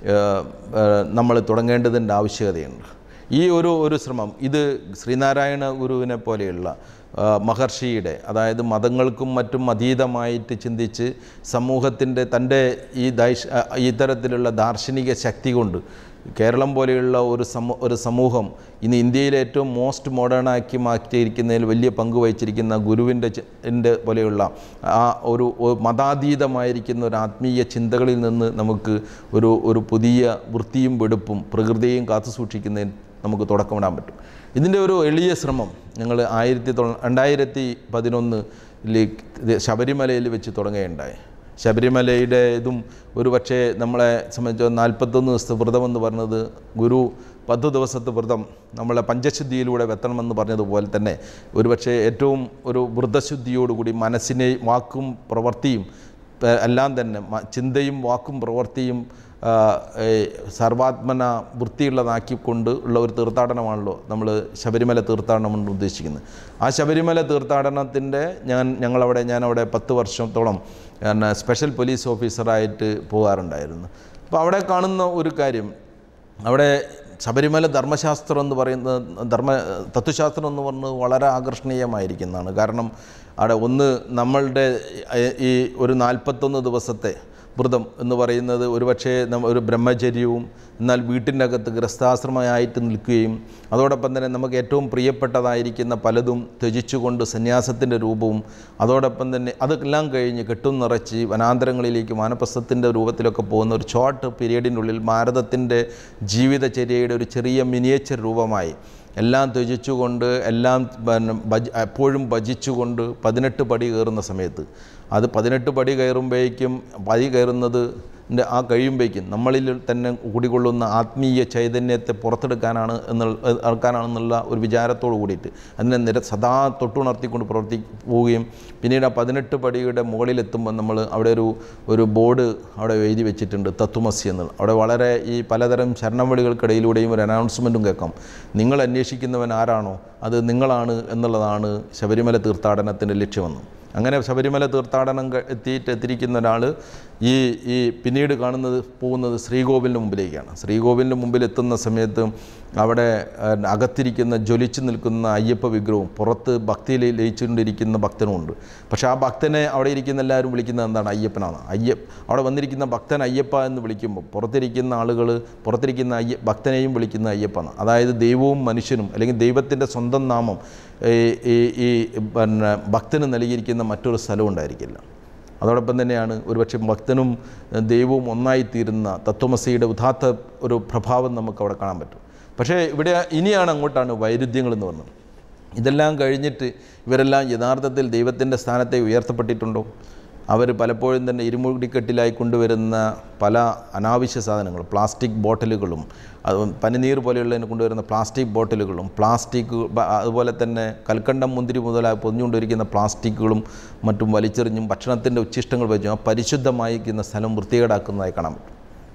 നമ്മൾ തുടങ്ങേണ്ടതിൻ്റെ ആവശ്യകതയുണ്ട് ഈ ഒരു ഒരു ശ്രമം ഇത് ശ്രീനാരായണ ഗുരുവിനെ പോലെയുള്ള ആ, മഹർഷിയുടെ അതായത് മതങ്ങൾക്കും മറ്റും അതീതമായിട്ട് ചിന്തിച്ച് സമൂഹത്തിൻ്റെ തൻ്റെ ഈ ദൈഷ ആ, ഇത്തരത്തിലുള്ള ദാർശനിക ശക്തി കൊണ്ട് കേരളം പോലെയുള്ള ഒരു സമൂ ഒരു സമൂഹം ഇന്ന് ഇന്ത്യയിലെ ഏറ്റവും മോസ്റ്റ് മോഡേണാക്കി മാറ്റിയിരിക്കുന്നതിൽ വലിയ പങ്ക് വഹിച്ചിരിക്കുന്ന ഗുരുവിൻ്റെ ചി- ൻ്റെ പോലെയുള്ള ആ ഒരു ഒ- മതാതീതമായിരിക്കുന്ന ഒരു ആത്മീയ ചിന്തകളിൽ നിന്ന് നമുക്ക് ഒരു ഒരു പുതിയ വൃത്തിയും വെടുപ്പും പ്രകൃതിയെയും കാത്തു സൂക്ഷിക്കുന്നതിന് നമുക്ക് തുടക്കമിടാൻ പറ്റും ഇതിൻ്റെ ഒരു എളിയ ശ്രമം ഞങ്ങൾ ആയിരത്തി തൊള്ള രണ്ടായിരത്തി പതിനൊന്നിൽ ശബരിമലയിൽ വെച്ച് തുടങ്ങുകയുണ്ടായി ശബരിമലയുടെ ഇതും ഒരു പക്ഷേ നമ്മളെ സംബന്ധിച്ച് നാൽപ്പത്തൊന്ന് ദിവസത്തെ വ്രതം എന്ന് പറഞ്ഞത് ഗുരു പത്ത് ദിവസത്തെ വ്രതം നമ്മളെ പഞ്ചശുദ്ധിയിലൂടെ വെത്തണമെന്ന് പറഞ്ഞതുപോലെ തന്നെ ഒരുപക്ഷെ ഏറ്റവും ഒരു വ്രതശുദ്ധിയോടുകൂടി മനസ്സിനെ വാക്കും പ്രവൃത്തിയും പ- എല്ലാം തന്നെ മ- ചിന്തയും വാക്കും പ്രവൃത്തിയും ആ, ഏ, സർവാത്മന വൃത്തിയുള്ളതാക്കിക്കൊണ്ട് ഉള്ള ഒരു തീർത്ഥാടനമാണല്ലോ നമ്മൾ ശബരിമല തീർത്ഥാടനം കൊണ്ട് ഉദ്ദേശിക്കുന്നത് ആ ശബരിമല തീർത്ഥാടനത്തിൻ്റെ ഞാൻ ഞങ്ങളവിടെ ഞാനവിടെ പത്ത് വർഷത്തോളം പിന്നെ സ്പെഷ്യൽ പോലീസ് ഓഫീസറായിട്ട് പോകാറുണ്ടായിരുന്നു അപ്പോൾ അവിടെ കാണുന്ന ഒരു കാര്യം അവിടെ ശബരിമല ധർമ്മശാസ്ത്രം എന്ന് പറയുന്നത് ധർമ്മ തത്വശാസ്ത്രം എന്ന് പറയുന്നത് വളരെ ആകർഷണീയമായിരിക്കുന്നതാണ് കാരണം അവിടെ ഒന്ന് നമ്മളുടെ ഏ- ഈ ഒരു നാൽപ്പത്തൊന്ന് ദിവസത്തെ വ്രതം എന്ന് പറയുന്നത് ഒരുപക്ഷേ നമ്മ ഒരു ബ്രഹ്മചര്യവും എന്നാൽ വീട്ടിൻ്റെ അകത്ത് ഗൃഹസ്ഥാശ്രമമായിട്ട് നിൽക്കുകയും അതോടൊപ്പം തന്നെ നമുക്ക് ഏറ്റവും പ്രിയപ്പെട്ടതായിരിക്കുന്ന പലതും ത്യജിച്ചുകൊണ്ട് സന്യാസത്തിൻ്റെ രൂപവും അതോടൊപ്പം തന്നെ അതെല്ലാം കഴിഞ്ഞ് കെട്ടും നിറച്ച് വനാന്തരങ്ങളിലേക്ക് വാനപ്രസ്ഥത്തിൻ്റെ രൂപത്തിലൊക്കെ പോകുന്ന ഒരു ഷോർട്ട് പീരീഡിൻ്റെ ഉള്ളിൽ ഭാരതത്തിൻ്റെ ജീവിതചര്യയുടെ ഒരു ചെറിയ മിനിയേച്ചർ രൂപമായി എല്ലാം ത്യജിച്ചുകൊണ്ട് എല്ലാം പിന്നെ ഭജ എപ്പോഴും ഭജിച്ചുകൊണ്ട് പതിനെട്ട് പടി കയറുന്ന സമയത്ത് അത് പതിനെട്ട് പടി കയറുമ്പോഴേക്കും പടി കയറുന്നത് ൻ്റെ ആ കഴിയുമ്പോഴേക്കും നമ്മളിൽ തന്നെ കുടികൊള്ളുന്ന ആത്മീയ ചൈതന്യത്തെ പുറത്തെടുക്കാനാണ് എന്നുള്ള ഇറക്കാനാണെന്നുള്ള ഒരു വിചാരത്തോട് കൂടിയിട്ട് അതിനെ നിര സദാ തൊട്ടുണർത്തിക്കൊണ്ട് പ്രവർത്തി പോവുകയും പിന്നീട് ആ പതിനെട്ട് പടിയുടെ മുകളിലെത്തുമ്പോൾ നമ്മൾ അവിടെ ഒരു ഒരു ബോർഡ് അവിടെ എഴുതി വെച്ചിട്ടുണ്ട് തത്വമസി എന്നുള്ളത് അവിടെ വളരെ ഈ പലതരം ശരണവിളികൾക്കിടയിലൂടെയും ഒരു അനൗൺസ്മെൻറ്റും കേൾക്കാം നിങ്ങൾ അന്വേഷിക്കുന്നവൻ ആരാണോ അത് നിങ്ങളാണ് എന്നുള്ളതാണ് ശബരിമല തീർത്ഥാടനത്തിൻ്റെ ലക്ഷ്യമെന്ന് അങ്ങനെ ശബരിമല തീർത്ഥാടനം ക- എത്തിയിട്ട് എത്തിയിരിക്കുന്ന ഒരാൾ ഈ ഈ പിന്നീട് കാണുന്നത് പോകുന്നത് ശ്രീകോവിലിൻ്റെ മുമ്പിലേക്കാണ് ശ്രീകോവിലിൻ്റെ മുമ്പിൽ എത്തുന്ന സമയത്ത് അവിടെ ആ, അകത്തിരിക്കുന്ന ജ്വലിച്ചു നിൽക്കുന്ന അയ്യപ്പ വിഗ്രഹവും പുറത്ത് ഭക്തിയിൽ ലയിച്ചുകൊണ്ടിരിക്കുന്ന ഭക്തനുമുണ്ട് പക്ഷേ ആ ഭക്തനെ അവിടെ ഇരിക്കുന്ന എല്ലാവരും വിളിക്കുന്നത് എന്താണ് അയ്യപ്പനാണ് അയ്യ അവിടെ വന്നിരിക്കുന്ന ഭക്തൻ അയ്യപ്പ എന്ന് വിളിക്കുമ്പോൾ പുറത്തിരിക്കുന്ന ആളുകൾ പുറത്തിരിക്കുന്ന അയ്യ ഭക്തനെയും വിളിക്കുന്ന അയ്യപ്പനാണ് അതായത് ദൈവവും മനുഷ്യനും അല്ലെങ്കിൽ ദൈവത്തിൻ്റെ സ്വന്തം നാമം ഈ ഈ ഈ പിന്നെ ഭക്തന് നൽകിയിരിക്കുന്ന മറ്റൊരു സ്ഥലം ഉണ്ടായിരിക്കില്ല അതോടൊപ്പം തന്നെയാണ് ഒരുപക്ഷെ ഭക്തനും ഏഹ്, ദൈവവും ഒന്നായിത്തീരുന്ന തത്വമസിയുടെ ഉദാത്ത ഒരു പ്രഭാവം നമുക്ക് അവിടെ കാണാൻ പറ്റും പക്ഷേ ഇവിടെ ഇനിയാണ് അങ്ങോട്ടാണ് വൈരുദ്ധ്യങ്ങൾ എന്ന് പറഞ്ഞത് ഇതെല്ലാം കഴിഞ്ഞിട്ട് ഇവരെല്ലാം യഥാർത്ഥത്തിൽ ദൈവത്തിൻ്റെ സ്ഥാനത്തെ ഉയർത്തപ്പെട്ടിട്ടുണ്ടോ അവർ പലപ്പോഴും തന്നെ ഇരുമുടിക്കെട്ടിലായി കൊണ്ടുവരുന്ന പല അനാവശ്യ സാധനങ്ങൾ പ്ലാസ്റ്റിക് ബോട്ടിലുകളും അത് പനിനീർ പോലെയുള്ളതിന് കൊണ്ടുവരുന്ന പ്ലാസ്റ്റിക് ബോട്ടിലുകളും പ്ലാസ്റ്റിക് ബ- അതുപോലെ തന്നെ കൽക്കണ്ടം മുന്തിരി മുതലായി പൊതിഞ്ഞുകൊണ്ടിരിക്കുന്ന പ്ലാസ്റ്റിക്കുകളും മറ്റും വലിച്ചെറിഞ്ഞും ഭക്ഷണത്തിൻ്റെ ഉച്ഛിഷ്ടങ്ങൾ വെച്ചും ആ പരിശുദ്ധമായിരിക്കുന്ന സ്ഥലം വൃത്തികേടാക്കുന്നതായി കാണാൻ പറ്റും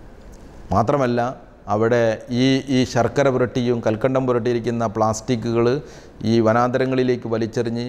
മാത്രമല്ല അവിടെ ഈ ഈ ശർക്കര പുരട്ടിയും കൽക്കണ്ടം പുരട്ടിയിരിക്കുന്ന പ്ലാസ്റ്റിക്കുകൾ ഈ വനാന്തരങ്ങളിലേക്ക് വലിച്ചെറിഞ്ഞ്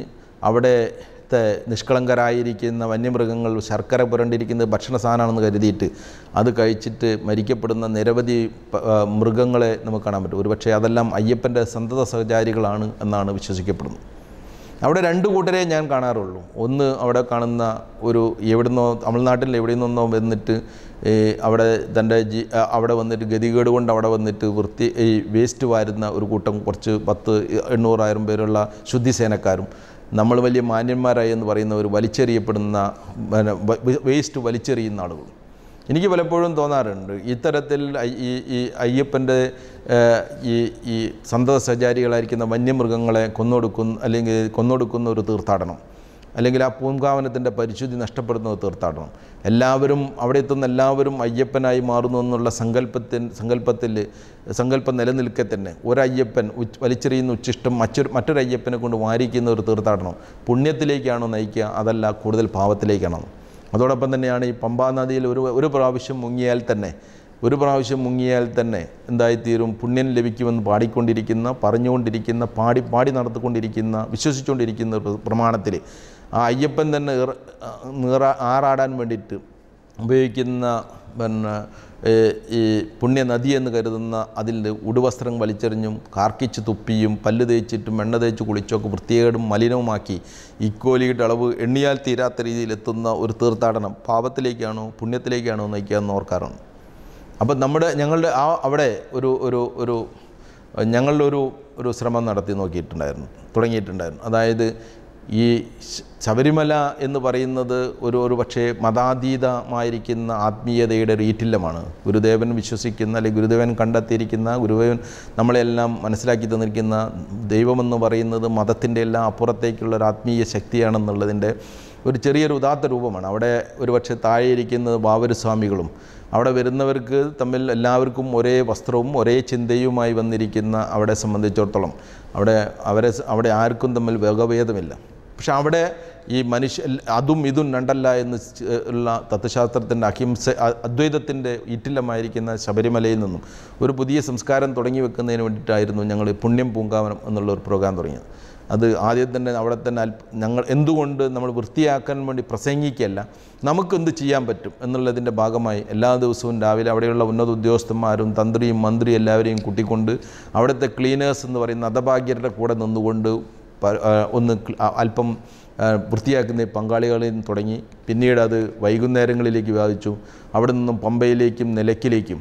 അവിടുത്തെ നിഷ്കളങ്കരായിരിക്കുന്ന വന്യമൃഗങ്ങൾ ശർക്കര പുരണ്ടിരിക്കുന്നത് ഭക്ഷണ സാധനമാണെന്ന് കരുതിയിട്ട് അത് കഴിച്ചിട്ട് മരിക്കപ്പെടുന്ന നിരവധി പ- ആ, മൃഗങ്ങളെ നമുക്ക് കാണാൻ പറ്റും ഒരുപക്ഷെ അതെല്ലാം അയ്യപ്പൻ്റെ സന്തത സഹചാരികളാണ് എന്നാണ് വിശ്വസിക്കപ്പെടുന്നത് അവിടെ രണ്ട് കൂട്ടരെ ഞാൻ കാണാറുള്ളൂ ഒന്ന് അവിടെ കാണുന്ന ഒരു എവിടുന്നോ തമിഴ്നാട്ടിൽ എവിടെ നിന്നോ വന്നിട്ട് ഈ അവിടെ തൻ്റെ ജി ആ, അവിടെ വന്നിട്ട് ഗതികേട് കൊണ്ട് അവിടെ വന്നിട്ട് വൃത്തി ഈ വേസ്റ്റ് വാരുന്ന ഒരു കൂട്ടം കുറച്ച് പത്ത് എണ്ണൂറായിരം പേരുള്ള ശുദ്ധിസേനക്കാരും നമ്മൾ വലിയ മാന്യന്മാരായി എന്ന് പറയുന്നവർ വലിച്ചെറിയപ്പെടുന്ന പിന്നെ വ- വ- വേസ്റ്റ് വലിച്ചെറിയുന്ന ആളുകൾ എനിക്ക് പലപ്പോഴും തോന്നാറുണ്ട് ഇത്തരത്തിൽ ഐ- ഈ ഈ അയ്യപ്പൻ്റെ ഏഹ്, ഈ ഈ സന്തത സഹചാരികളായിരിക്കുന്ന വന്യമൃഗങ്ങളെ കൊന്നൊടുക്കുന്ന അല്ലെങ്കിൽ കൊന്നൊടുക്കുന്ന ഒരു തീർത്ഥാടനം അല്ലെങ്കിൽ ആ പൂങ്കാവനത്തിൻ്റെ പരിശുദ്ധി നഷ്ടപ്പെടുന്ന ഒരു തീർത്ഥാടനം എല്ലാവരും അവിടെ എത്തുന്ന എല്ലാവരും അയ്യപ്പനായി മാറുന്നു എന്നുള്ള സങ്കല്പത്തിൻ സങ്കല്പത്തിൽ സങ്കല്പം നിലനിൽക്കെ തന്നെ ഒരയ്യപ്പൻ ഉച്ച് വലിച്ചെറിയുന്ന ഉച്ചിഷ്ടം മറ്റൊരു മറ്റൊരു അയ്യപ്പനെ കൊണ്ട് വാരിക്കുന്ന ഒരു തീർത്ഥാടനം പുണ്യത്തിലേക്കാണോ നയിക്കുക അതല്ല കൂടുതൽ പാവത്തിലേക്കാണോ അതോടൊപ്പം തന്നെയാണ് ഈ പമ്പാ നദിയിൽ ഒരു ഒരു പ്രാവശ്യം മുങ്ങിയാൽ തന്നെ ഒരു പ്രാവശ്യം മുങ്ങിയാൽ തന്നെ എന്തായിത്തീരും പുണ്യം ലഭിക്കുമെന്ന് പാടിക്കൊണ്ടിരിക്കുന്ന പറഞ്ഞുകൊണ്ടിരിക്കുന്ന പാടി പാടി നടത്തിക്കൊണ്ടിരിക്കുന്ന വിശ്വസിച്ചുകൊണ്ടിരിക്കുന്ന ഒരു പ്രമാണത്തിൽ ആ അയ്യപ്പൻ തന്നെ ഏറ- നീറ ആറാടാൻ വേണ്ടിയിട്ട് ഉപയോഗിക്കുന്ന പിന്നെ ഏഹ്, ഈ പുണ്യനദി എന്ന് കരുതുന്ന അതിൽ ഉടുവസ്ത്രം വലിച്ചെറിഞ്ഞും കാർക്കിച്ച് തുപ്പിയും പല്ല് തേച്ചിട്ടും എണ്ണ തേച്ച് കുളിച്ചൊക്കെ വൃത്തികേടും മലിനവുമാക്കി ഇക്കോലിയുടെ അളവ് എണ്ണിയാൽ തീരാത്ത രീതിയിൽ എത്തുന്ന ഒരു തീർത്ഥാടനം പാപത്തിലേക്കാണോ പുണ്യത്തിലേക്കാണോ നയിക്കാമെന്ന് ഓർക്കാറുണ്ട് അപ്പം നമ്മുടെ ഞങ്ങളുടെ ആ അവിടെ ഒരു ഒരു ഒരു ഞങ്ങളുടെ ഒരു ഒരു ശ്രമം നടത്തി നോക്കിയിട്ടുണ്ടായിരുന്നു തുടങ്ങിയിട്ടുണ്ടായിരുന്നു അതായത് ഈ ശ- ശബരിമല എന്ന് പറയുന്നത് ഒരു ഒരു പക്ഷേ മതാതീതമായിരിക്കുന്ന ആത്മീയതയുടെ ഒരു ഈറ്റില്ലമാണ് ഗുരുദേവൻ വിശ്വസിക്കുന്ന അല്ലെങ്കിൽ ഗുരുദേവൻ കണ്ടെത്തിയിരിക്കുന്ന ഗുരുദേവൻ നമ്മളെല്ലാം മനസ്സിലാക്കി തന്നിരിക്കുന്ന ദൈവമെന്ന് പറയുന്നത് മതത്തിൻ്റെ എല്ലാം അപ്പുറത്തേക്കുള്ള ഒരു ആത്മീയ ശക്തിയാണെന്നുള്ളതിൻ്റെ ഒരു ചെറിയൊരു ഉദാത്ത രൂപമാണ് അവിടെ ഒരുപക്ഷെ താഴെ ഇരിക്കുന്നത് ബാവരുസ്വാമികളും അവിടെ വരുന്നവർക്ക് തമ്മിൽ എല്ലാവർക്കും ഒരേ വസ്ത്രവും ഒരേ ചിന്തയുമായി വന്നിരിക്കുന്ന അവിടെ സംബന്ധിച്ചിടത്തോളം അവിടെ അവരെ സ- അവിടെ ആർക്കും തമ്മിൽ വകഭേദമില്ല പക്ഷെ അവിടെ ഈ മനുഷ്യ അതും ഇതും രണ്ടല്ല എന്ന് ച്- ഉള്ള തത്വശാസ്ത്രത്തിൻ്റെ അഹിംസ അ- അദ്വൈതത്തിൻ്റെ ഈറ്റില്ലമായിരിക്കുന്ന ശബരിമലയിൽ നിന്നും ഒരു പുതിയ സംസ്കാരം തുടങ്ങി വെക്കുന്നതിന് വേണ്ടിയിട്ടായിരുന്നു ഞങ്ങൾ പുണ്യം പൂങ്കാവനം എന്നുള്ള ഒരു പ്രോഗ്രാം തുടങ്ങിയത് അത് ആദ്യം തന്നെ അവിടെ തന്നെ അല്പ ഞങ്ങൾ എന്തുകൊണ്ട് നമ്മൾ വൃത്തിയാക്കാൻ വേണ്ടി പ്രസംഗിക്കല്ല നമുക്കെന്ത് ചെയ്യാൻ പറ്റും എന്നുള്ളതിൻ്റെ ഭാഗമായി എല്ലാ ദിവസവും രാവിലെ അവിടെയുള്ള ഉന്നത ഉദ്യോഗസ്ഥന്മാരും തന്ത്രിയും മന്ത്രിയും എല്ലാവരെയും കൂട്ടിക്കൊണ്ട് അവിടുത്തെ ക്ലീനേഴ്സ് എന്ന് പറയുന്ന അധഭാഗ്യരുടെ കൂടെ നിന്നുകൊണ്ട് പ- ആ, ഒന്ന് ക്ല- ആ, അല്പം ആ, വൃത്തിയാക്കുന്ന പങ്കാളികളിൽ നിന്ന് തുടങ്ങി പിന്നീട് അത് വൈകുന്നേരങ്ങളിലേക്ക് വ്യാപിച്ചു അവിടെ നിന്നും പമ്പയിലേക്കും നിലയ്ക്കിലേക്കും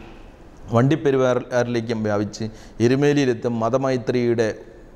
വണ്ടിപ്പെരുവാറിലേക്കും വ്യാപിച്ച് എരുമേലിയിലെത്തും മതമൈത്രിയുടെ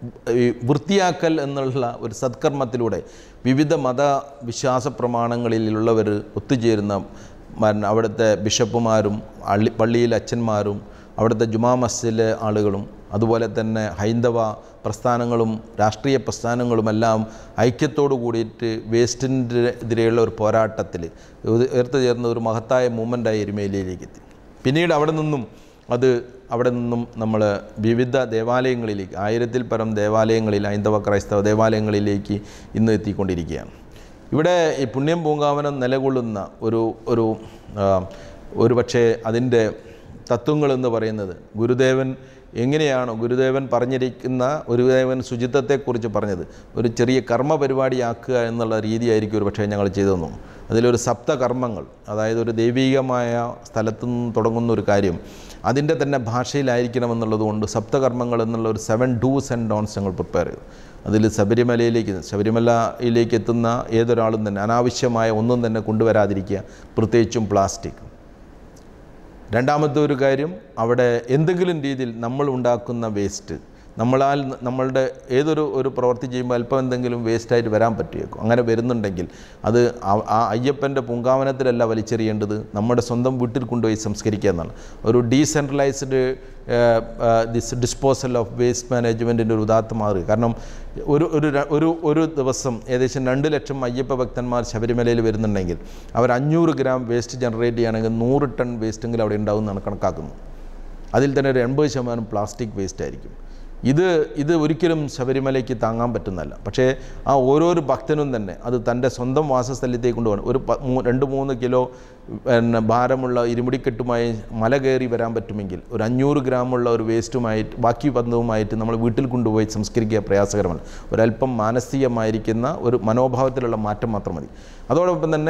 ഈ വൃത്തിയാക്കൽ എന്നുള്ള ഒരു സത്കർമ്മത്തിലൂടെ വിവിധ മതവിശ്വാസ പ്രമാണങ്ങളിലുള്ളവർ ഒത്തുചേരുന്ന മൻ- അവിടുത്തെ ബിഷപ്പുമാരും അള്ളി പള്ളിയിലെ അച്ഛന്മാരും അവിടുത്തെ ജുമാ മസ്ജിദിലെ ആളുകളും അതുപോലെ തന്നെ ഹൈന്ദവ പ്രസ്ഥാനങ്ങളും രാഷ്ട്രീയ പ്രസ്ഥാനങ്ങളുമെല്ലാം ഐക്യത്തോടു കൂടിയിട്ട് വേസ്റ്റിൻ്റെ എതിരെയുള്ള ഒരു പോരാട്ടത്തിൽ ഉയർത്തു ചേർന്ന ഒരു മഹത്തായ മൂവ്മെൻറ്റായി എരുമേലിയിലേക്ക് എത്തി പിന്നീട് അവിടെ നിന്നും അത് അവിടെ നിന്നും നമ്മൾ വിവിധ ദേവാലയങ്ങളിലേക്ക് ആയിരത്തിൽ പരം ദേവാലയങ്ങളിൽ ഹൈന്ദവ ക്രൈസ്തവ ദേവാലയങ്ങളിലേക്ക് ഇന്ന് എത്തിക്കൊണ്ടിരിക്കുകയാണ് ഇവിടെ ഈ പുണ്യം പൂങ്കാവനം നിലകൊള്ളുന്ന ഒരു ഒരു ആ, ഒരു പക്ഷേ അതിൻ്റെ തത്വങ്ങളെന്ന് പറയുന്നത് ഗുരുദേവൻ എങ്ങനെയാണോ ഗുരുദേവൻ പറഞ്ഞിരിക്കുന്ന ഗുരുദേവൻ ശുചിത്വത്തെക്കുറിച്ച് പറഞ്ഞത് ഒരു ചെറിയ കർമ്മ പരിപാടിയാക്കുക എന്നുള്ള രീതിയായിരിക്കും ഒരു പക്ഷേ ഞങ്ങൾ ചെയ്തെന്നു അതിലൊരു സപ്തകർമ്മങ്ങൾ അതായത് ഒരു ദൈവികമായ സ്ഥലത്തു നിന്ന് തുടങ്ങുന്ന ഒരു കാര്യം അതിൻ്റെ തന്നെ ഭാഷയിലായിരിക്കണം എന്നുള്ളത് കൊണ്ട് സപ്തകർമ്മങ്ങൾ എന്നുള്ള ഒരു സെവൻ ഡൂസ് ആൻഡ് ഡോൺസ് ഞങ്ങൾ പ്രിപ്പയർ ചെയ്തു അതിൽ ശബരിമലയിലേക്ക് ശബരിമലയിലേക്ക് എത്തുന്ന ഏതൊരാളും തന്നെ അനാവശ്യമായ ഒന്നും തന്നെ കൊണ്ടുവരാതിരിക്കുക പ്രത്യേകിച്ചും പ്ലാസ്റ്റിക് രണ്ടാമത്തെ ഒരു കാര്യം അവിടെ എന്തെങ്കിലും രീതിയിൽ നമ്മൾ ഉണ്ടാക്കുന്ന വേസ്റ്റ് നമ്മളാൽ നമ്മളുടെ ഏതൊരു ഒരു പ്രവൃത്തി ചെയ്യുമ്പോൾ അല്പം എന്തെങ്കിലും വേസ്റ്റായിട്ട് വരാൻ പറ്റുമേക്കും അങ്ങനെ വരുന്നുണ്ടെങ്കിൽ അത് ആ- ആ അയ്യപ്പൻ്റെ പൂങ്കാവനത്തിലല്ല വലിച്ചെറിയേണ്ടത് നമ്മുടെ സ്വന്തം വീട്ടിൽ കൊണ്ടുപോയി സംസ്കരിക്കുക എന്നാണ് ഒരു decentralised this disposal of waste മാനേജ്മെൻറ്റിൻ്റെ ഒരു ഉദാത്തം മാറുക കാരണം ഒരു ഒരു ര- ഒരു ഒരു ദിവസം ഏകദേശം രണ്ട് ലക്ഷം അയ്യപ്പ ഭക്തന്മാർ ശബരിമലയിൽ വരുന്നുണ്ടെങ്കിൽ അവർ അഞ്ഞൂറ് ഗ്രാം വേസ്റ്റ് ജനറേറ്റ് ചെയ്യുകയാണെങ്കിൽ നൂറ് ടൺ വേസ്റ്റെങ്കിലും അവിടെ ഉണ്ടാവും എന്നാണ് കണക്കാക്കുന്നത് അതിൽ തന്നെ ഒരു എൺപത് ശതമാനം പ്ലാസ്റ്റിക് വേസ്റ്റ് ആയിരിക്കും ഇത് ഇത് ഒരിക്കലും ശബരിമലയ്ക്ക് താങ്ങാൻ പറ്റുന്നതല്ല പക്ഷേ ആ ഓരോരോ ഭക്തനും തന്നെ അത് തൻ്റെ സ്വന്തം വാസസ്ഥലത്തേക്ക് കൊണ്ടുപോകണം ഒരു പ- മൂ- രണ്ട് മൂന്ന് കിലോ പിന്നെ ഭാരമുള്ള ഇരുമുടിക്കെട്ടുമായി മല കയറി വരാൻ പറ്റുമെങ്കിൽ ഒരു അഞ്ഞൂറ് ഗ്രാമുള്ള ഒരു വേസ്റ്റുമായിട്ട് ബാക്കി ബന്ധവുമായിട്ട് നമ്മൾ വീട്ടിൽ കൊണ്ടുപോയി സംസ്കരിക്കുക പ്രയാസകരമല്ല ഒരല്പം മാനസികമായിരിക്കുന്ന ഒരു മനോഭാവത്തിലുള്ള മാറ്റം മാത്രം മതി അതോടൊപ്പം തന്നെ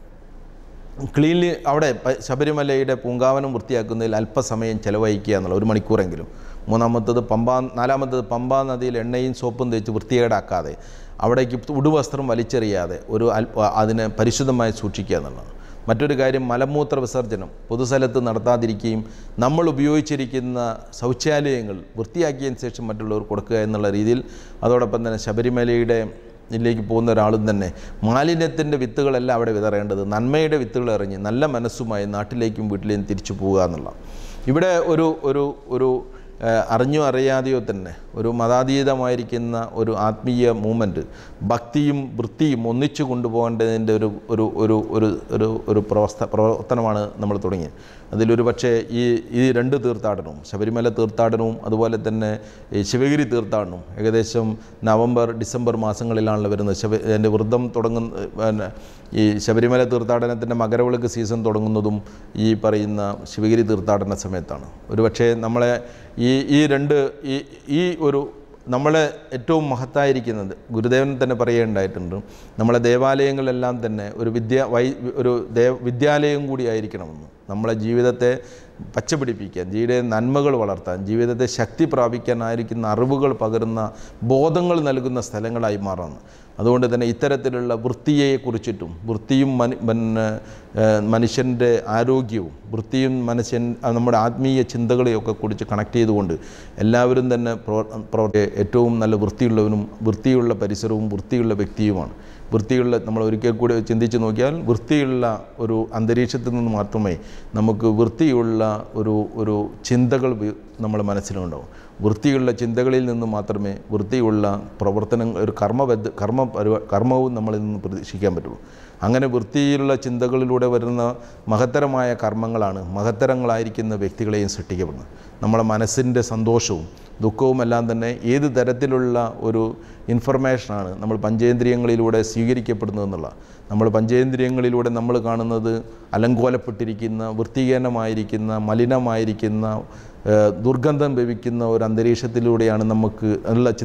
ക്ലീൻലി അവിടെ പ- ശബരിമലയുടെ പൂങ്കാവനം വൃത്തിയാക്കുന്നതിൽ അല്പസമയം ചെലവഴിക്കുക എന്നുള്ള ഒരു മണിക്കൂറെങ്കിലും മൂന്നാമത്തത് പമ്പാ നാലാമത്തത് പമ്പാ നദിയിൽ എണ്ണയും സോപ്പും തേച്ച് വൃത്തികേടാക്കാതെ അവിടേക്ക് ഉടുവസ്ത്രം വലിച്ചെറിയാതെ ഒരു അല്പ അതിനെ പരിശുദ്ധമായി സൂക്ഷിക്കുക എന്നുള്ളതാണ് മറ്റൊരു കാര്യം മലമൂത്ര വിസർജനം പൊതുസ്ഥലത്ത് നടത്താതിരിക്കുകയും നമ്മൾ ഉപയോഗിച്ചിരിക്കുന്ന ശൗചാലയങ്ങൾ വൃത്തിയാക്കിയതിന് ശേഷം മറ്റുള്ളവർ കൊടുക്കുക എന്നുള്ള രീതിയിൽ അതോടൊപ്പം തന്നെ ശബരിമലയുടെ ഇതിലേക്ക് പോകുന്ന ഒരാളും തന്നെ മാലിന്യത്തിൻ്റെ വിത്തുകളെല്ലാം അവിടെ വിതറേണ്ടത് നന്മയുടെ വിത്തുകൾ എറിഞ്ഞ് നല്ല മനസ്സുമായി നാട്ടിലേക്കും വീട്ടിലേക്കും തിരിച്ചു പോവുക എന്നുള്ള ഇവിടെ ഒരു ഒരു ഒരു ഏഹ്, അറിഞ്ഞോ അറിയാതെയോ തന്നെ ഒരു മതാതീതമായിരിക്കുന്ന ഒരു ആത്മീയ മൂവ്മെൻറ്റ് ഭക്തിയും വൃത്തിയും ഒന്നിച്ചു കൊണ്ടുപോകേണ്ടതിൻ്റെ ഒരു ഒരു ഒരു ഒരു ഒരു ഒരു പ്രവർത്ത പ്രവർത്തനമാണ് നമ്മൾ തുടങ്ങിയത് അതിലൊരു പക്ഷേ ഈ ഈ രണ്ട് തീർത്ഥാടനവും ശബരിമല തീർത്ഥാടനവും അതുപോലെ തന്നെ ഈ ശിവഗിരി തീർത്ഥാടനവും ഏകദേശം നവംബർ ഡിസംബർ മാസങ്ങളിലാണല്ലോ വരുന്നത് ശബ എൻ്റെ വ്രതം തുടങ്ങുന്ന പിന്നെ ഈ ശബരിമല തീർത്ഥാടനത്തിൻ്റെ മകരവിളക്ക് സീസൺ തുടങ്ങുന്നതും ഈ പറയുന്ന ശിവഗിരി തീർത്ഥാടന സമയത്താണ് ഒരുപക്ഷേ നമ്മളെ ഈ ഈ രണ്ട് ഈ ഈ ഒരു നമ്മളെ ഏറ്റവും മഹത്തായിരിക്കുന്നത് ഗുരുദേവൻ തന്നെ പറയുകയുണ്ടായിട്ടുണ്ട് നമ്മളെ ദേവാലയങ്ങളെല്ലാം തന്നെ ഒരു വിദ്യ വൈ ഒരു ദേവ വിദ്യാലയം കൂടി ആയിരിക്കണമെന്ന് നമ്മളെ ജീവിതത്തെ പച്ചപിടിപ്പിക്കാൻ ജീവിത നന്മകൾ വളർത്താൻ ജീവിതത്തെ ശക്തി പ്രാപിക്കാനായിരിക്കുന്ന അറിവുകൾ പകരുന്ന ബോധങ്ങൾ നൽകുന്ന സ്ഥലങ്ങളായി മാറുന്നു അതുകൊണ്ട് തന്നെ ഇത്തരത്തിലുള്ള വൃത്തിയെക്കുറിച്ചിട്ടും വൃത്തിയും മനു പിന്നെ ഏഹ്, മനുഷ്യൻ്റെ ആരോഗ്യവും വൃത്തിയും മനുഷ്യൻ ആ, നമ്മുടെ ആത്മീയ ചിന്തകളെയൊക്കെ കുറിച്ച് കണക്ട് ചെയ്തുകൊണ്ട് എല്ലാവരും തന്നെ പ്രവർ- പ്രവർത്തി ഏറ്റവും നല്ല വൃത്തിയുള്ളവനും വൃത്തിയുള്ള പരിസരവും വൃത്തിയുള്ള വ്യക്തിയുമാണ് വൃത്തിയുള്ള നമ്മൾ ഒരിക്കൽ കൂടി ചിന്തിച്ച് നോക്കിയാൽ വൃത്തിയുള്ള ഒരു അന്തരീക്ഷത്തിൽ നിന്ന് മാത്രമേ നമുക്ക് വൃത്തിയുള്ള ഒരു ഒരു ചിന്തകൾ വി- നമ്മുടെ മനസ്സിലുണ്ടാവും വൃത്തിയുള്ള ചിന്തകളിൽ നിന്ന് മാത്രമേ വൃത്തിയുള്ള പ്രവർത്തനം ഒരു കർമ്മബദ്ധ കർമ്മ പരിവ കർമ്മവും നമ്മളിൽ നിന്ന് പ്രതീക്ഷിക്കാൻ പറ്റുള്ളൂ അങ്ങനെ വൃത്തിയുള്ള ചിന്തകളിലൂടെ വരുന്ന മഹത്തരമായ കർമ്മങ്ങളാണ് മഹത്തരങ്ങളായിരിക്കുന്ന വ്യക്തികളെയും സൃഷ്ടിക്കപ്പെടുന്നത് നമ്മളെ മനസ്സിൻ്റെ സന്തോഷവും ദുഃഖവും എല്ലാം തന്നെ ഏത് തരത്തിലുള്ള ഒരു ഇൻഫർമേഷനാണ് നമ്മൾ പഞ്ചേന്ദ്രിയങ്ങളിലൂടെ സ്വീകരിക്കപ്പെടുന്നതെന്നുള്ള നമ്മൾ പഞ്ചേന്ദ്രിയങ്ങളിലൂടെ നമ്മൾ കാണുന്നത് അലങ്കോലപ്പെട്ടിരിക്കുന്ന വൃത്തിഹീനമായിരിക്കുന്ന മലിനമായിരിക്കുന്ന ഏഹ്, ദുർഗന്ധം ലഭിക്കുന്ന ഒരു അന്തരീക്ഷത്തിലൂടെയാണ് നമുക്ക് ഉള്ള ചി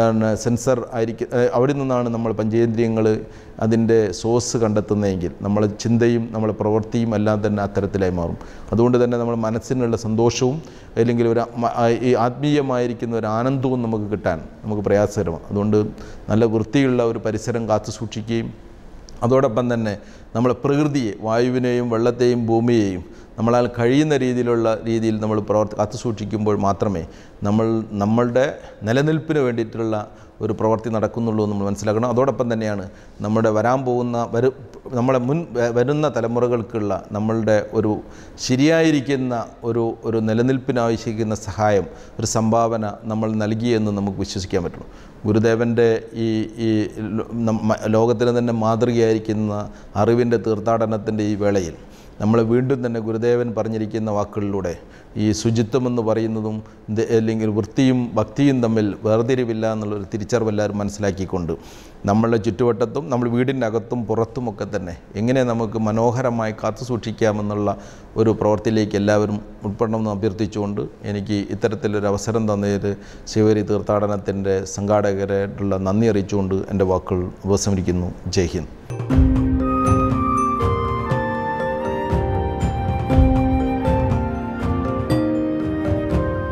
സെൻസർ ആയിരിക്കും ഏഹ്, അവിടെ നിന്നാണ് നമ്മൾ പഞ്ചേന്ദ്രിയങ്ങൾ അതിൻ്റെ സോഴ്സ് കണ്ടെത്തുന്നതെങ്കിൽ നമ്മളെ ചിന്തയും നമ്മളെ പ്രവൃത്തിയും എല്ലാം തന്നെ അത്തരത്തിലായി മാറും അതുകൊണ്ട് തന്നെ നമ്മൾ മനസ്സിനുള്ള സന്തോഷവും അല്ലെങ്കിൽ ഒരു മ- ആ- ഈ ആത്മീയമായിരിക്കുന്ന ഒരു ആനന്ദവും നമുക്ക് കിട്ടാൻ നമുക്ക് പ്രയാസകരമാണ് അതുകൊണ്ട് നല്ല വൃത്തിയുള്ള ഒരു പരിസരം കാത്തു സൂക്ഷിക്കുകയും അതോടൊപ്പം തന്നെ നമ്മൾ പ്രകൃതിയെ വായുവിനെയും വെള്ളത്തെയും ഭൂമിയെയും നമ്മളാൽ കഴിയുന്ന രീതിയിലുള്ള രീതിയിൽ നമ്മൾ പ്രവർത്തി കാത്തു സൂക്ഷിക്കുമ്പോൾ മാത്രമേ നമ്മൾ നമ്മളുടെ നിലനിൽപ്പിന് വേണ്ടിയിട്ടുള്ള ഒരു പ്രവൃത്തി നടക്കുന്നുള്ളൂ എന്ന് നമ്മൾ മനസ്സിലാക്കണം അതോടൊപ്പം തന്നെയാണ് നമ്മുടെ വരാൻ പോകുന്ന വരു നമ്മളെ മുൻ വ- വരുന്ന തലമുറകൾക്കുള്ള നമ്മളുടെ ഒരു ശരിയായിരിക്കുന്ന ഒരു ഒരു നിലനിൽപ്പിനാവശ്യിക്കുന്ന സഹായം ഒരു സംഭാവന നമ്മൾ നൽകിയെന്ന് നമുക്ക് വിശ്വസിക്കാൻ പറ്റുള്ളൂ ഗുരുദേവൻ്റെ ഈ ഈ ലോ- നമ്മ- ലോകത്തിന് തന്നെ മാതൃകയായിരിക്കുന്ന അറിവിൻ്റെ തീർത്ഥാടനത്തിൻ്റെ ഈ വേളയിൽ നമ്മൾ വീണ്ടും തന്നെ ഗുരുദേവൻ പറഞ്ഞിരിക്കുന്ന വാക്കുകളിലൂടെ ഈ ശുചിത്വം എന്ന് പറയുന്നതും ഇത് അല്ലെങ്കിൽ വൃത്തിയും ഭക്തിയും തമ്മിൽ വേർതിരിവില്ല എന്നുള്ളൊരു തിരിച്ചറിവ് എല്ലാവരും മനസ്സിലാക്കിക്കൊണ്ട് നമ്മളുടെ ചുറ്റുവട്ടത്തും നമ്മൾ വീടിൻ്റെ അകത്തും പുറത്തുമൊക്കെ തന്നെ എങ്ങനെ നമുക്ക് മനോഹരമായി കാത്തു സൂക്ഷിക്കാമെന്നുള്ള ഒരു പ്രവൃത്തിയിലേക്ക് എല്ലാവരും ഉൾപ്പെടണമെന്ന് അഭ്യർത്ഥിച്ചുകൊണ്ട് എനിക്ക് ഇത്തരത്തിലൊരു അവസരം തന്നതിൽ ശിവരി തീർത്ഥാടനത്തിൻ്റെ സംഘാടകരായിട്ടുള്ള നന്ദി അറിയിച്ചുകൊണ്ട് എൻ്റെ വാക്കുകൾ ഉപസംഹരിക്കുന്നു ജയ് ഹിന്ദ്